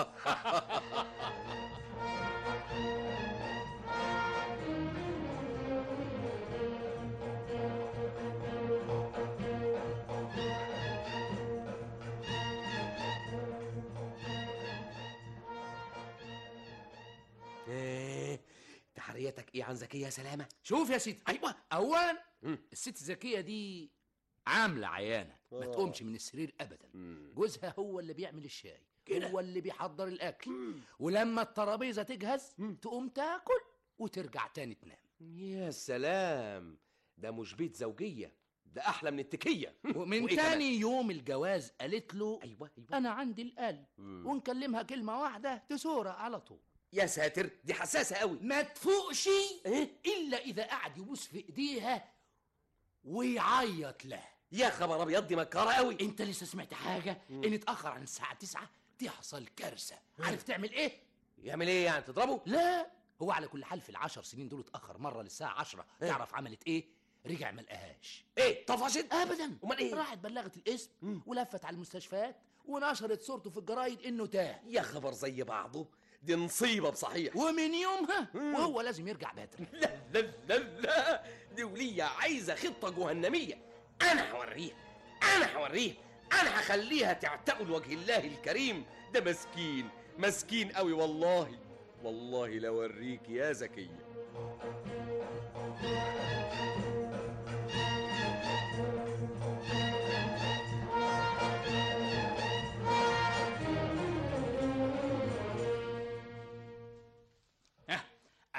إيه، تحرياتك ايه عن زكية يا سلامة شوف يا سيدي ايوه اولا مم. الست الذكيه دي عامله عيانه ما آه. تقومش من السرير ابدا مم. جوزها هو اللي بيعمل الشاي كده؟ هو اللي بيحضر الاكل ولما الترابيزه تجهز تقوم تاكل وترجع تاني تنام يا سلام ده مش بيت زوجية ده احلى من التكية ومن وإيه تاني كمان؟ يوم الجواز قالت له ايوه ايوه انا عندي القلب مم. ونكلمها كلمه واحده تسورة على طول يا ساتر دي حساسة قوي ما تفوقش إيه؟ الا اذا قعد يبوس في ايديها ويعيط لها يا خبر ابيض دي مكارة قوي انت لسه سمعت حاجه مم. ان اتاخر عن الساعه 9 تحصل كارثه عارف تعمل ايه يعمل ايه يعني تضربه لا هو على كل حال في العشر سنين دول اتاخر مره للساعه 10 إيه؟ تعرف عملت ايه رجع ما لقاهاش ايه طفشت ابدا امال ايه راحت بلغت الاسم مم. ولفت على المستشفيات ونشرت صورته في الجرايد انه تاه يا خبر زي بعضه دي نصيبة بصحيح ومن يومها مم. وهو لازم يرجع بدري لا لا لا لا دي ولية عايزة خطة جهنمية أنا هوريها أنا هوريها أنا هخليها تعتقل لوجه الله الكريم ده مسكين مسكين قوي والله والله لو اوريك يا زكية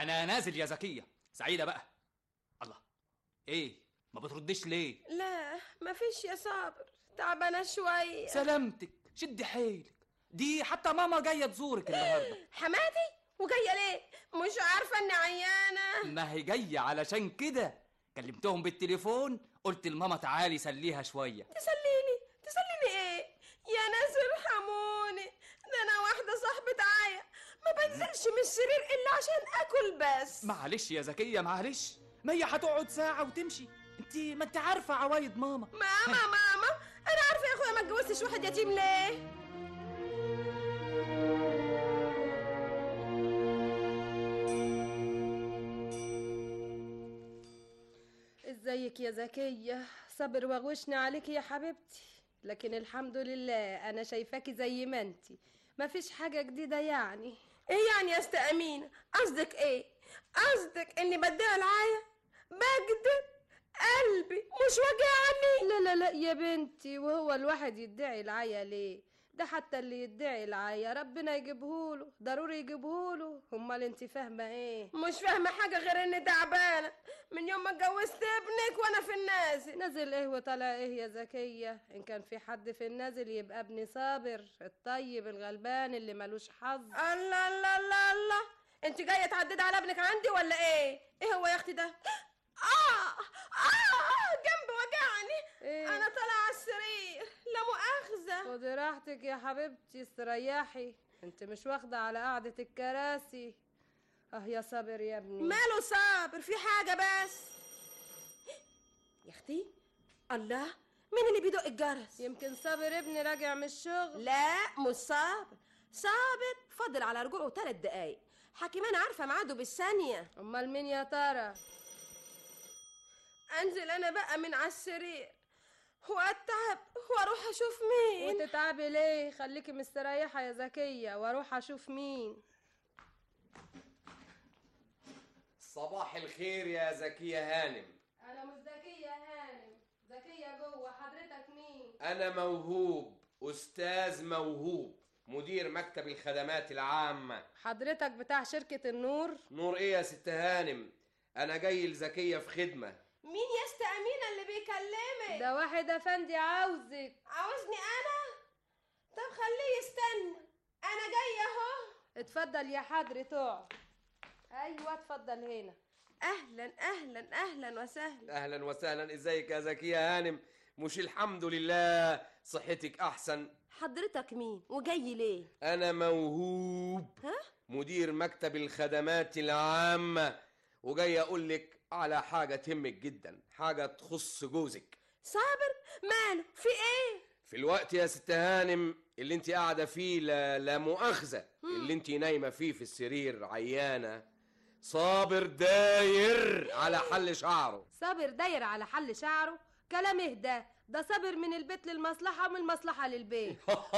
انا نازل يا زكيه سعيده بقى الله ايه ما بتردش ليه لا مفيش يا صابر تعبانة شوية سلامتك شد حيلك دي حتى ماما جايه تزورك النهارده حماتي وجاية ليه مش عارفة اني عيانة ما هي جايه علشان كده كلمتهم بالتليفون قلت لماما تعالي سليها شويه تسليني تسليني ايه يا ناس ارحموني ده انا واحدة صاحبة عاية ما بنزلش من السرير الا عشان اكل بس معلش يا زكيه معلش ما هي هتقعد ساعه وتمشي انت ما انت عارفه عوايد ماما ماما ماما انا عارفة يا اخويا ما اتجوزتش واحد يتيم ليه ازيك يا زكية صبر وغوشني عليك يا حبيبتي لكن الحمد لله انا شايفاكي زي ما انتي مفيش حاجة جديدة يعني ايه يعني يا استا امينة قصدك ايه قصدك اني بديها العاية بكدب قلبي مش واجعني لا لا لا يا بنتي وهو الواحد يدعي العاية ليه ده حتى اللي يدعي العاية ربنا يجيبهوله ضروري يجيبهوله امال انت فاهمة ايه مش فاهمة حاجة غير اني تعبانة من يوم ما اتجوزت ابنك وانا في النازل نازل ايه وطالع ايه يا زكية ان كان في حد في النازل يبقى ابني صابر الطيب الغلبان اللي ملوش حظ الله الله الله الله انت جاية تعدد على ابنك عندي ولا ايه ايه هو يا اختي ده اه اه جنبي وجعني إيه؟ انا طالعه على السرير لا مؤاخذه خدي راحتك يا حبيبتي استريحي انت مش واخده على قعده الكراسي اه يا صابر يا ابني ماله صابر في حاجه بس يا اختي الله مين اللي بيدق الجرس يمكن صابر ابني راجع من الشغل لا مش صابر صابر فاضل على رجوعه ثلاث دقايق حكيمان عارفه ميعاده بالثانيه امال مين يا ترى انزل انا بقى من على السرير واتعب واروح اشوف مين وتتعبي ليه خليكي مستريحه يا زكيه واروح اشوف مين صباح الخير يا زكية هانم انا مش زكيه هانم زكيه جوه حضرتك مين أنا موهوب أستاذ موهوب مدير مكتب الخدمات العامة حضرتك بتاع شركه النور نور إيه يا ست هانم أنا جاي لزكية في خدمة مين يا استا امينه اللي بيكلمك ده واحد افندي عاوزك عاوزني انا طب خليه يستنى انا جايه اهو اتفضل يا حضرة اقعد ايوه اتفضل هنا اهلا اهلا اهلا وسهلا أهلا وسهلا إزيك يا زكية هانم مش الحمد لله صحتك أحسن حضرتك مين وجاي ليه أنا موهوب ها مدير مكتب الخدمات العامة وجاي أقول لك على حاجة تهمك جدا حاجة تخص جوزك صابر ماله في ايه في الوقت يا ست هانم اللي انت قاعدة فيه لا, لا مؤاخذة اللي انت نايمة فيه في السرير عيانة صابر داير على حل شعره صابر داير على حل شعره كلام اهدى ده صابر من البيت للمصلحة ومن المصلحة للبيت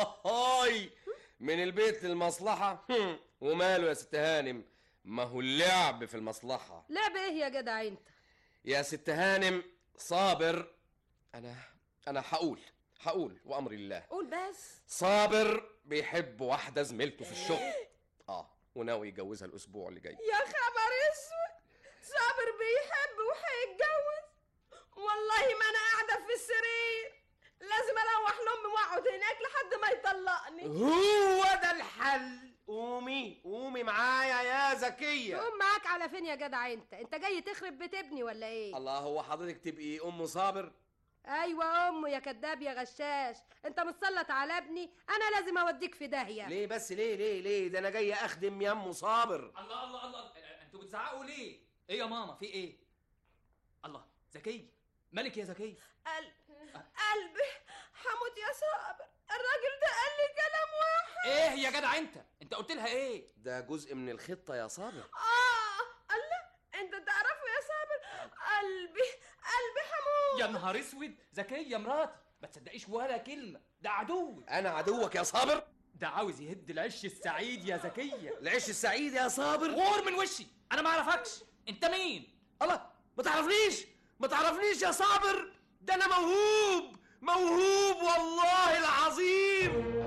هاي من البيت للمصلحة هم، وماله يا ست هانم ما هو اللعب في المصلحة لعب ايه يا جدع انت يا ست هانم صابر انا انا هقول هقول وامر الله قول بس صابر بيحب واحدة زميلته في الشغل اه وناوي يجوزها الاسبوع اللي جاي يا خبر اسود صابر بيحب وهيتجوز والله ما انا قاعده في السرير لازم اروح لامي واقعد هناك لحد ما يطلقني هو ده الحل قومي قومي معايا يا زكية قوم معاك على فين يا جدع انت انت جاي تخرب بيت ابني ولا ايه الله هو حضرتك تبقي ام صابر ايوه امه يا كداب يا غشاش انت متسلط على ابني انا لازم اوديك في داهيه ليه بس ليه ليه ليه ده انا جاي اخدم يا ام صابر الله الله الله انتوا بتزعقوا ليه ايه يا ماما في ايه الله زكيه مالك يا زكيه قلبي قلبي حموت يا صابر الراجل ده قال لي كلام واحد ايه يا جدع انت انت قلت لها ايه ده جزء من الخطة يا صابر اه الله انت تعرفه يا صابر قلبي قلبي حموت يا نهار اسود زكيه مراتي ما تصدقيش ولا كلمه ده عدو انا عدوك يا صابر ده عاوز يهد العش السعيد يا زكيه العش السعيد يا صابر غور من وشي انا ما اعرفكش انت مين الله ما تعرفنيش ما تعرفنيش يا صابر ده انا موهوب موهوب والله العظيم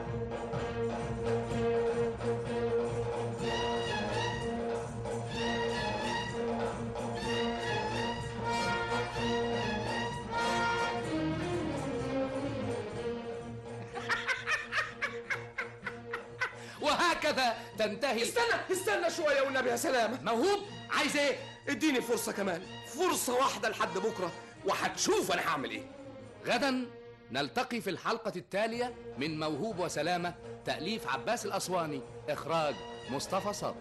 وهكذا تنتهي استنى استنى شويه والنبي يا سلامه موهوب عايز ايه اديني فرصه كمان فرصه واحده لحد بكره وهتشوف انا هعمل ايه غدا نلتقي في الحلقة التالية من موهوب وسلامة تأليف عباس الأسواني إخراج مصطفى صبري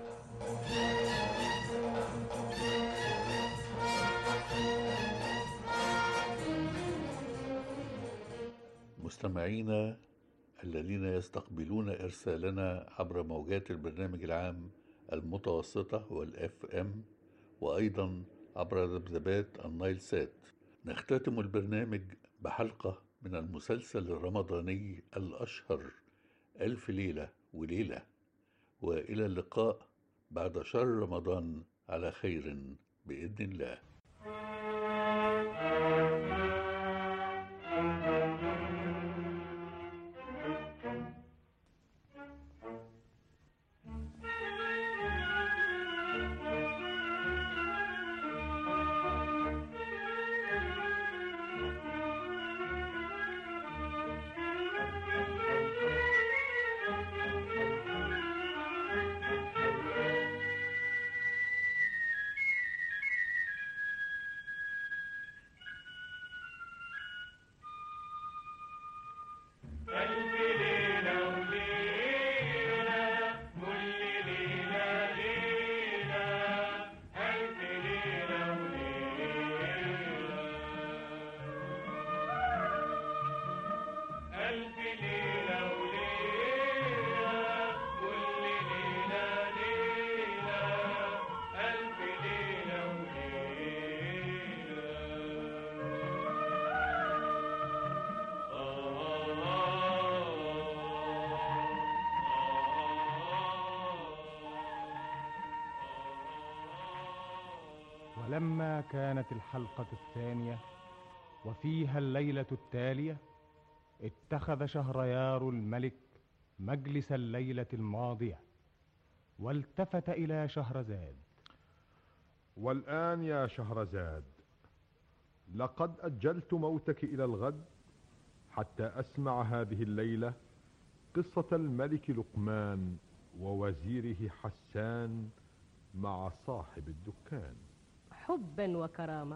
مستمعينا الذين يستقبلون إرسالنا عبر موجات البرنامج العام المتوسطة والإف إم وأيضا عبر ذبذبات النايل سات نختتم البرنامج بحلقة من المسلسل الرمضاني الأشهر ألف ليلة وليلة وإلى اللقاء بعد شهر رمضان على خير بإذن الله ولما كانت الحلقة الثانية وفيها الليلة التالية اتخذ شهريار الملك مجلس الليلة الماضية والتفت إلى شهرزاد والآن يا شهرزاد لقد أجلت موتك إلى الغد حتى أسمع هذه الليلة قصة الملك لقمان ووزيره حسان مع صاحب الدكان حبا وكرامة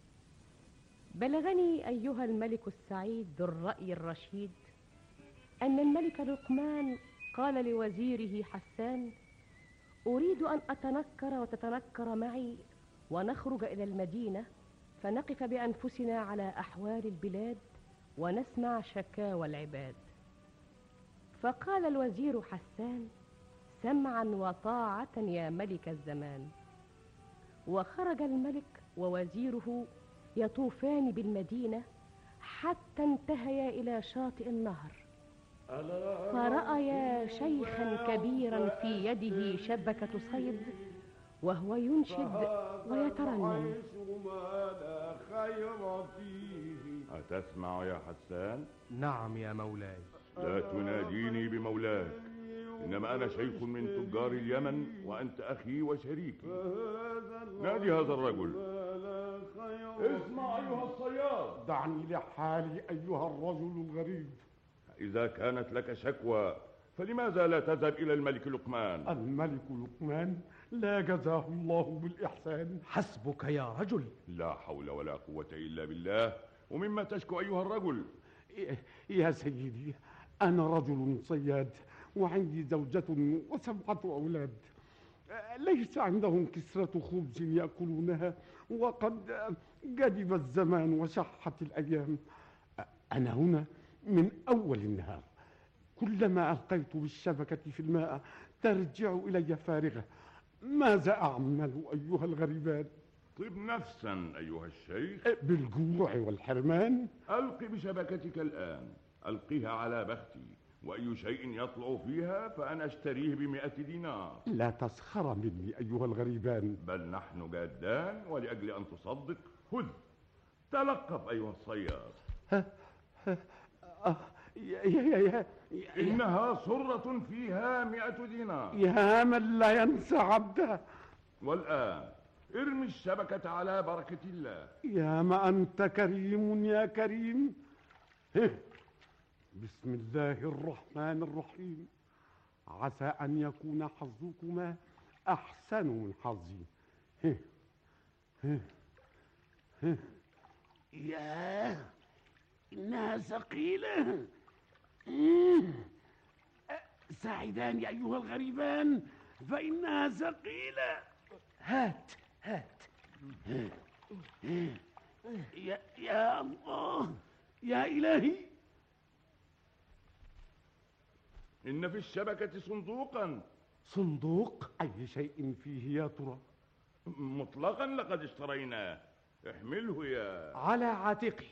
بلغني أيها الملك السعيد ذو الرأي الرشيد أن الملك لقمان قال لوزيره حسان أريد أن أتنكر وتتنكر معي ونخرج إلى المدينة فنقف بأنفسنا على أحوال البلاد ونسمع شكاوى العباد فقال الوزير حسان سمعا وطاعة يا ملك الزمان وخرج الملك ووزيره يطوفان بالمدينة حتى انتهيا إلى شاطئ النهر فرأيا شيخا كبيرا في يده شبكة صيد وهو ينشد ويترنم ما لا خير فيه أتسمع يا حسان؟ نعم يا مولاي لا تناديني بمولاك إنما أنا شيخ من تجار اليمن وأنت أخي وشريكي نادي هذا الرجل اسمع أيها الصياد دعني لحالي أيها الرجل الغريب إذا كانت لك شكوى فلماذا لا تذهب إلى الملك لقمان الملك لقمان لا جزاه الله بالإحسان حسبك يا رجل لا حول ولا قوة إلا بالله ومما تشكو أيها الرجل يا سيدي أنا رجل صياد وعندي زوجة وسبعة أولاد ليس عندهم كسرة خبز يأكلونها وقد جدب الزمان وشحت الأيام أنا هنا من أول النهار كلما ألقيت بالشبكة في الماء ترجع إلي فارغة ماذا أعمل أيها الغريبان طب نفسا أيها الشيخ بالجوع والحرمان ألق بشبكتك الآن ألقيها على بختي وأي شيء يطلع فيها فأنا أشتريه بمئة دينار لا تسخر مني أيها الغريبان بل نحن جادان ولأجل أن تصدق خذ تلقف أيها الصياد آه يا يا يا يا إنها صرة فيها مئة دينار يا من لا ينسى عبده والآن ارمي الشبكة على بركة الله يا ما أنت كريم يا كريم هه. بسم الله الرحمن الرحيم عسى أن يكون حظكما أحسن من حظي هه. هه. هه. ياه إنها ثقيلة إيه. ساعدان يا أيها الغريبان فإنها ثقيلة هات هات يا, يا الله يا إلهي إن في الشبكة صندوقا صندوق أي شيء فيه يا ترى مطلقا لقد اشتريناه احمله يا على عاتقي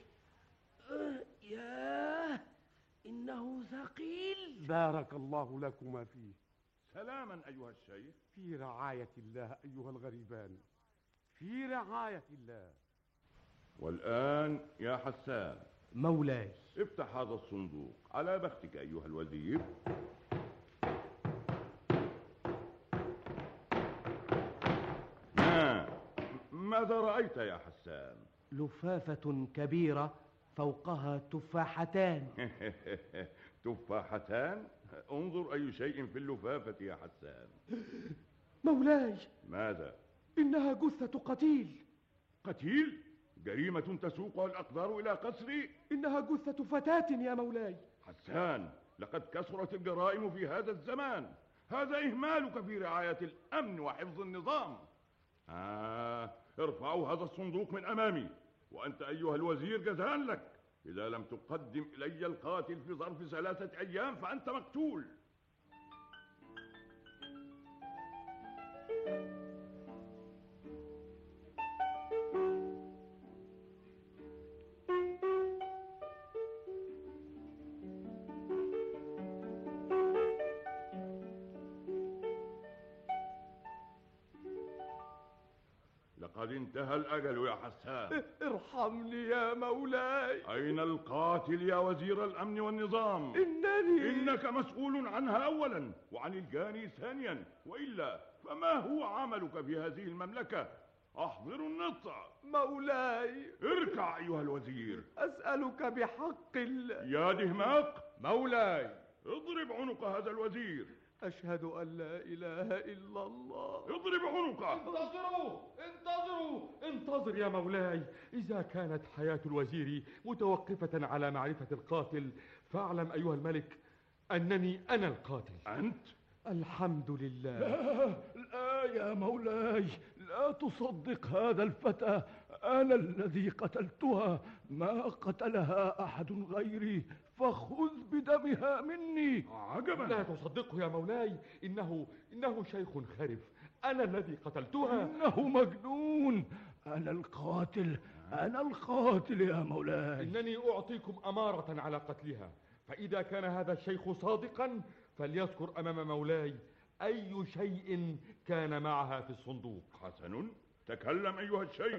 ياه إنه ثقيل بارك الله لكما فيه سلاما أيها الشيخ في رعاية الله أيها الغريبان في رعاية الله والآن يا حسان مولاي افتح هذا الصندوق على بختك أيها الوزير ما ماذا رأيت يا حسان لفافة كبيرة فوقها تفاحتان تفاحتان انظر أي شيء في اللفافة يا حسان مولاي ماذا إنها جثة قتيل قتيل جريمة تسوقها الأقدار إلى قصري إنها جثة فتاة يا مولاي حسان لقد كثرت الجرائم في هذا الزمان هذا إهمالك في رعاية الأمن وحفظ النظام آه ارفعوا هذا الصندوق من أمامي وأنت أيها الوزير جزاء لك إذا لم تقدم إلي القاتل في ظرف ثلاثة أيام فأنت مقتول لقد انتهى الأجل يا حسان ارحمني يا مولاي أين القاتل يا وزير الأمن والنظام؟ إنني إنك مسؤول عنها أولا وعن الجاني ثانيا وإلا فما هو عملك في هذه المملكة؟ أحضر النطع مولاي اركع أيها الوزير أسألك بحق الله يا دهماق مولاي اضرب عنق هذا الوزير أشهد أن لا إله إلا الله اضرب عنقه انتظروا انتظروا انتظر يا مولاي إذا كانت حياة الوزير متوقفة على معرفة القاتل فاعلم أيها الملك أنني أنا القاتل أنت؟ الحمد لله لا لا يا مولاي لا تصدق هذا الفتى أنا الذي قتلتها ما قتلها أحد غيري فخذ بدمها مني عجبا لا تصدقه يا مولاي إنه إنه شيخ خرف أنا الذي قتلتها إنه مجنون أنا القاتل أنا القاتل يا مولاي إنني أعطيكم أمارة على قتلها فإذا كان هذا الشيخ صادقا فليذكر أمام مولاي أي شيء كان معها في الصندوق حسن تكلم أيها الشيخ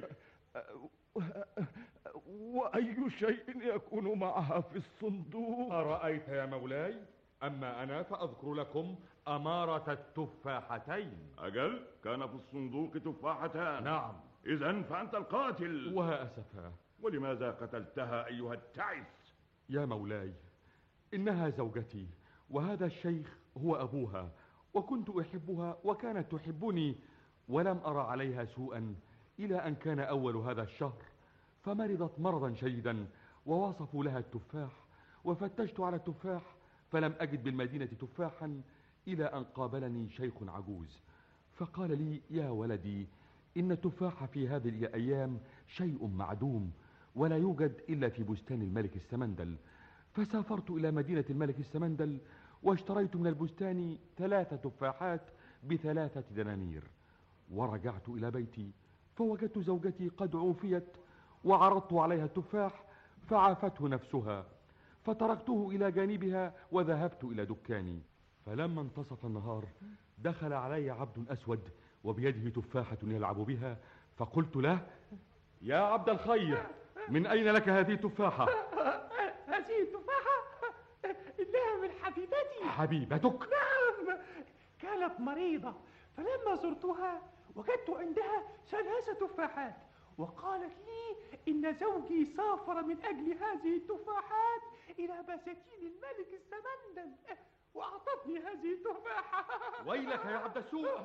وأي شيء يكون معها في الصندوق أرأيت يا مولاي أما أنا فأذكر لكم أمارة التفاحتين أجل كان في الصندوق تفاحتان نعم إذا فأنت القاتل وها أسفا ولماذا قتلتها أيها التعس يا مولاي إنها زوجتي وهذا الشيخ هو أبوها وكنت أحبها وكانت تحبني ولم أرى عليها سوءا إلى أن كان أول هذا الشهر فمرضت مرضا شديدا ووصفوا لها التفاح وفتشت على التفاح فلم أجد بالمدينة تفاحا إلى أن قابلني شيخ عجوز فقال لي يا ولدي إن التفاح في هذه الأيام شيء معدوم ولا يوجد إلا في بستان الملك السمندل فسافرت إلى مدينة الملك السمندل واشتريت من البستان ثلاثة تفاحات بثلاثة دنانير ورجعت إلى بيتي فوجدت زوجتي قد عوفيت وعرضت عليها التفاح فعافته نفسها فتركته إلى جانبها وذهبت إلى دكاني فلما انتصف النهار دخل علي عبد أسود وبيده تفاحة يلعب بها فقلت له يا عبد الخير من أين لك هذه التفاحة هذه التفاحة إنها من حبيبتي حبيبتك نعم كانت مريضة فلما زرتها وجدت عندها ثلاث تفاحات وقالت لي إن زوجي سافر من أجل هذه التفاحات إلى بساتين الملك السمندل وأعطتني أعطني هذه التفاحة ويلك يا عبد السوء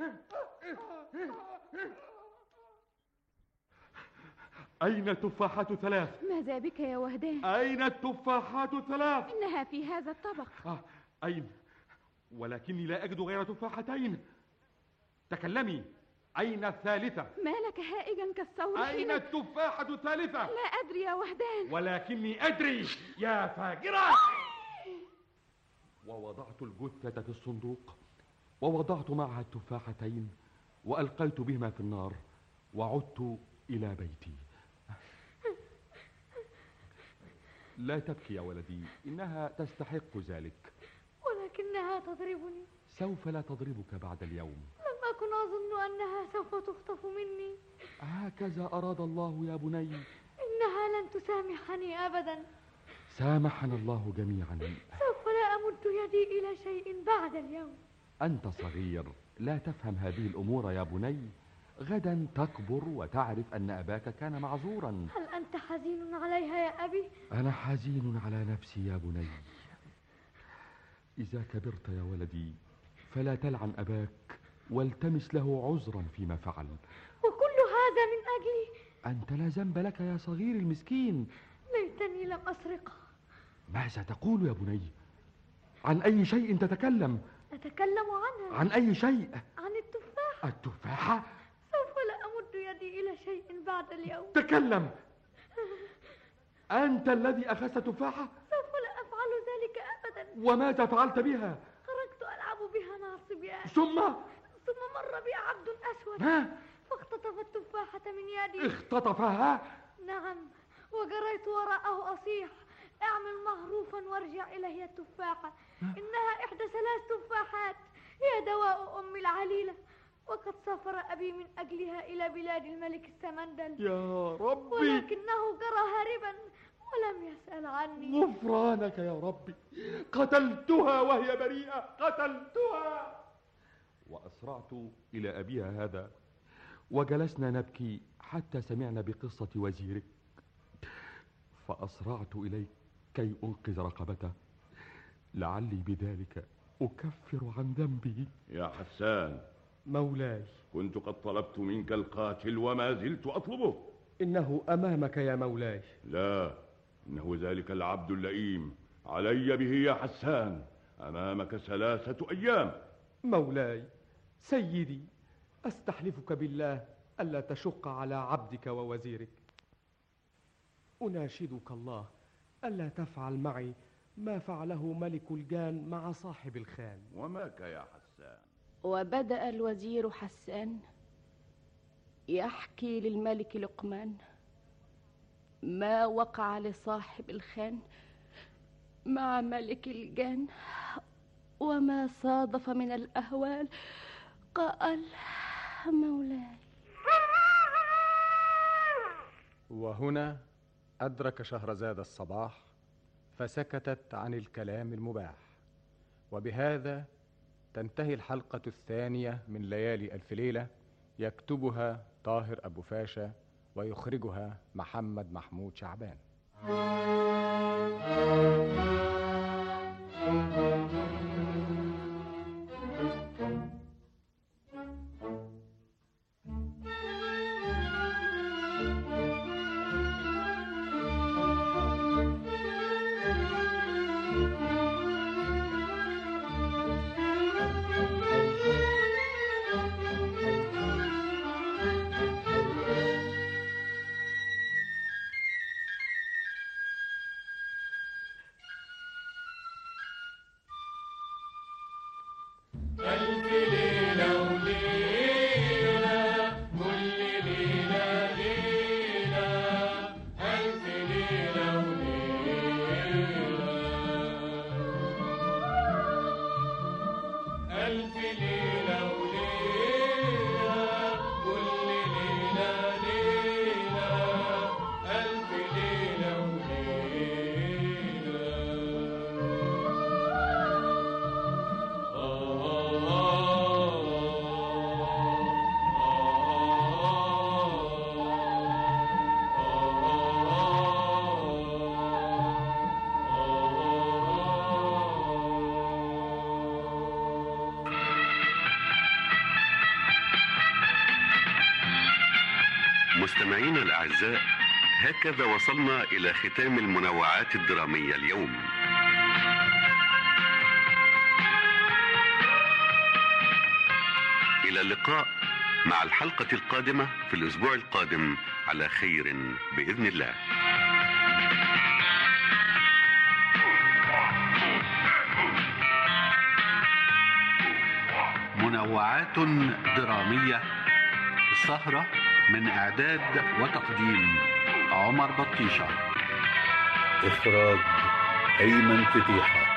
أين التفاحات الثلاث؟ ماذا بك يا وهدان أين التفاحات الثلاث؟ إنها في هذا الطبق آه أين؟ ولكني لا أجد غير تفاحتين تكلمي أين الثالثة؟ ما لك هائجا كالثور أين حين- التفاحة الثالثة؟ لا أدري يا وهدان ولكني أدري يا فاجرة ووضعت الجثة في الصندوق ووضعت معها التفاحتين وألقيت بهما في النار وعدت إلى بيتي لا تبكي يا ولدي إنها تستحق ذلك ولكنها تضربني سوف لا تضربك بعد اليوم لم أكن أظن أنها سوف تخطف مني هكذا أراد الله يا بني إنها لن تسامحني أبدا سامحنا الله جميعا سوف لا أمد يدي إلى شيء بعد اليوم أنت صغير لا تفهم هذه الأمور يا بني غدا تكبر وتعرف أن أباك كان معذورا هل أنت حزين عليها يا أبي؟ أنا حزين على نفسي يا بني إذا كبرت يا ولدي فلا تلعن أباك والتمس له عذرا فيما فعل وكل هذا من أجلي أنت لا ذنب لك يا صغير المسكين ليتني لم أسرقها ماذا تقول يا بني عن أي شيء تتكلم أتكلم عنها عن أي شيء عن التفاح التفاحة سوف لا أمد يدي إلى شيء بعد اليوم تكلم أنت الذي أخذت تفاحة سوف لا أفعل ذلك أبدا وماذا فعلت بها خرجت ألعب بها مع الصبيان ثم ثم مر بي عبد أسود ها؟ فاختطف التفاحة من يدي اختطفها نعم وجريت وراءه أصيح اعمل معروفا وارجع إلي التفاحة إنها إحدى ثلاث تفاحات هي دواء أمي العليلة وقد سافر أبي من أجلها إلى بلاد الملك السمندل يا ربي ولكنه جرى هاربا ولم يسأل عني غفرانك يا ربي قتلتها وهي بريئة قتلتها وأسرعت إلى أبيها هذا وجلسنا نبكي حتى سمعنا بقصة وزيرك فأسرعت إليك كي أنقذ رقبته لعلي بذلك أكفر عن ذنبي يا حسان مولاي كنت قد طلبت منك القاتل وما زلت أطلبه إنه أمامك يا مولاي لا إنه ذلك العبد اللئيم علي به يا حسان أمامك ثلاثة أيام مولاي سيدي أستحلفك بالله ألا تشق على عبدك ووزيرك أناشدك الله ألا تفعل معي ما فعله ملك الجان مع صاحب الخان وماك يا حسان وبدأ الوزير حسان يحكي للملك لقمان ما وقع لصاحب الخان مع ملك الجان وما صادف من الأهوال قال مولاي وهنا أدرك شهرزاد الصباح فسكتت عن الكلام المباح وبهذا تنتهي الحلقة الثانية من ليالي ألف ليلة يكتبها طاهر أبو فاشا ويخرجها محمد محمود شعبان ألف ليلة وليلة كل ليلة ليلة ألف ليلة وليلة ألف ليلة وليلة كل ليلة ليلة ألف ليلة مستمعينا الأعزاء هكذا وصلنا إلى ختام المنوعات الدرامية اليوم إلى اللقاء مع الحلقة القادمة في الأسبوع القادم على خير بإذن الله منوعات درامية السهرة من إعداد وتقديم عمر بطيشة إخراج أيمن فتيحة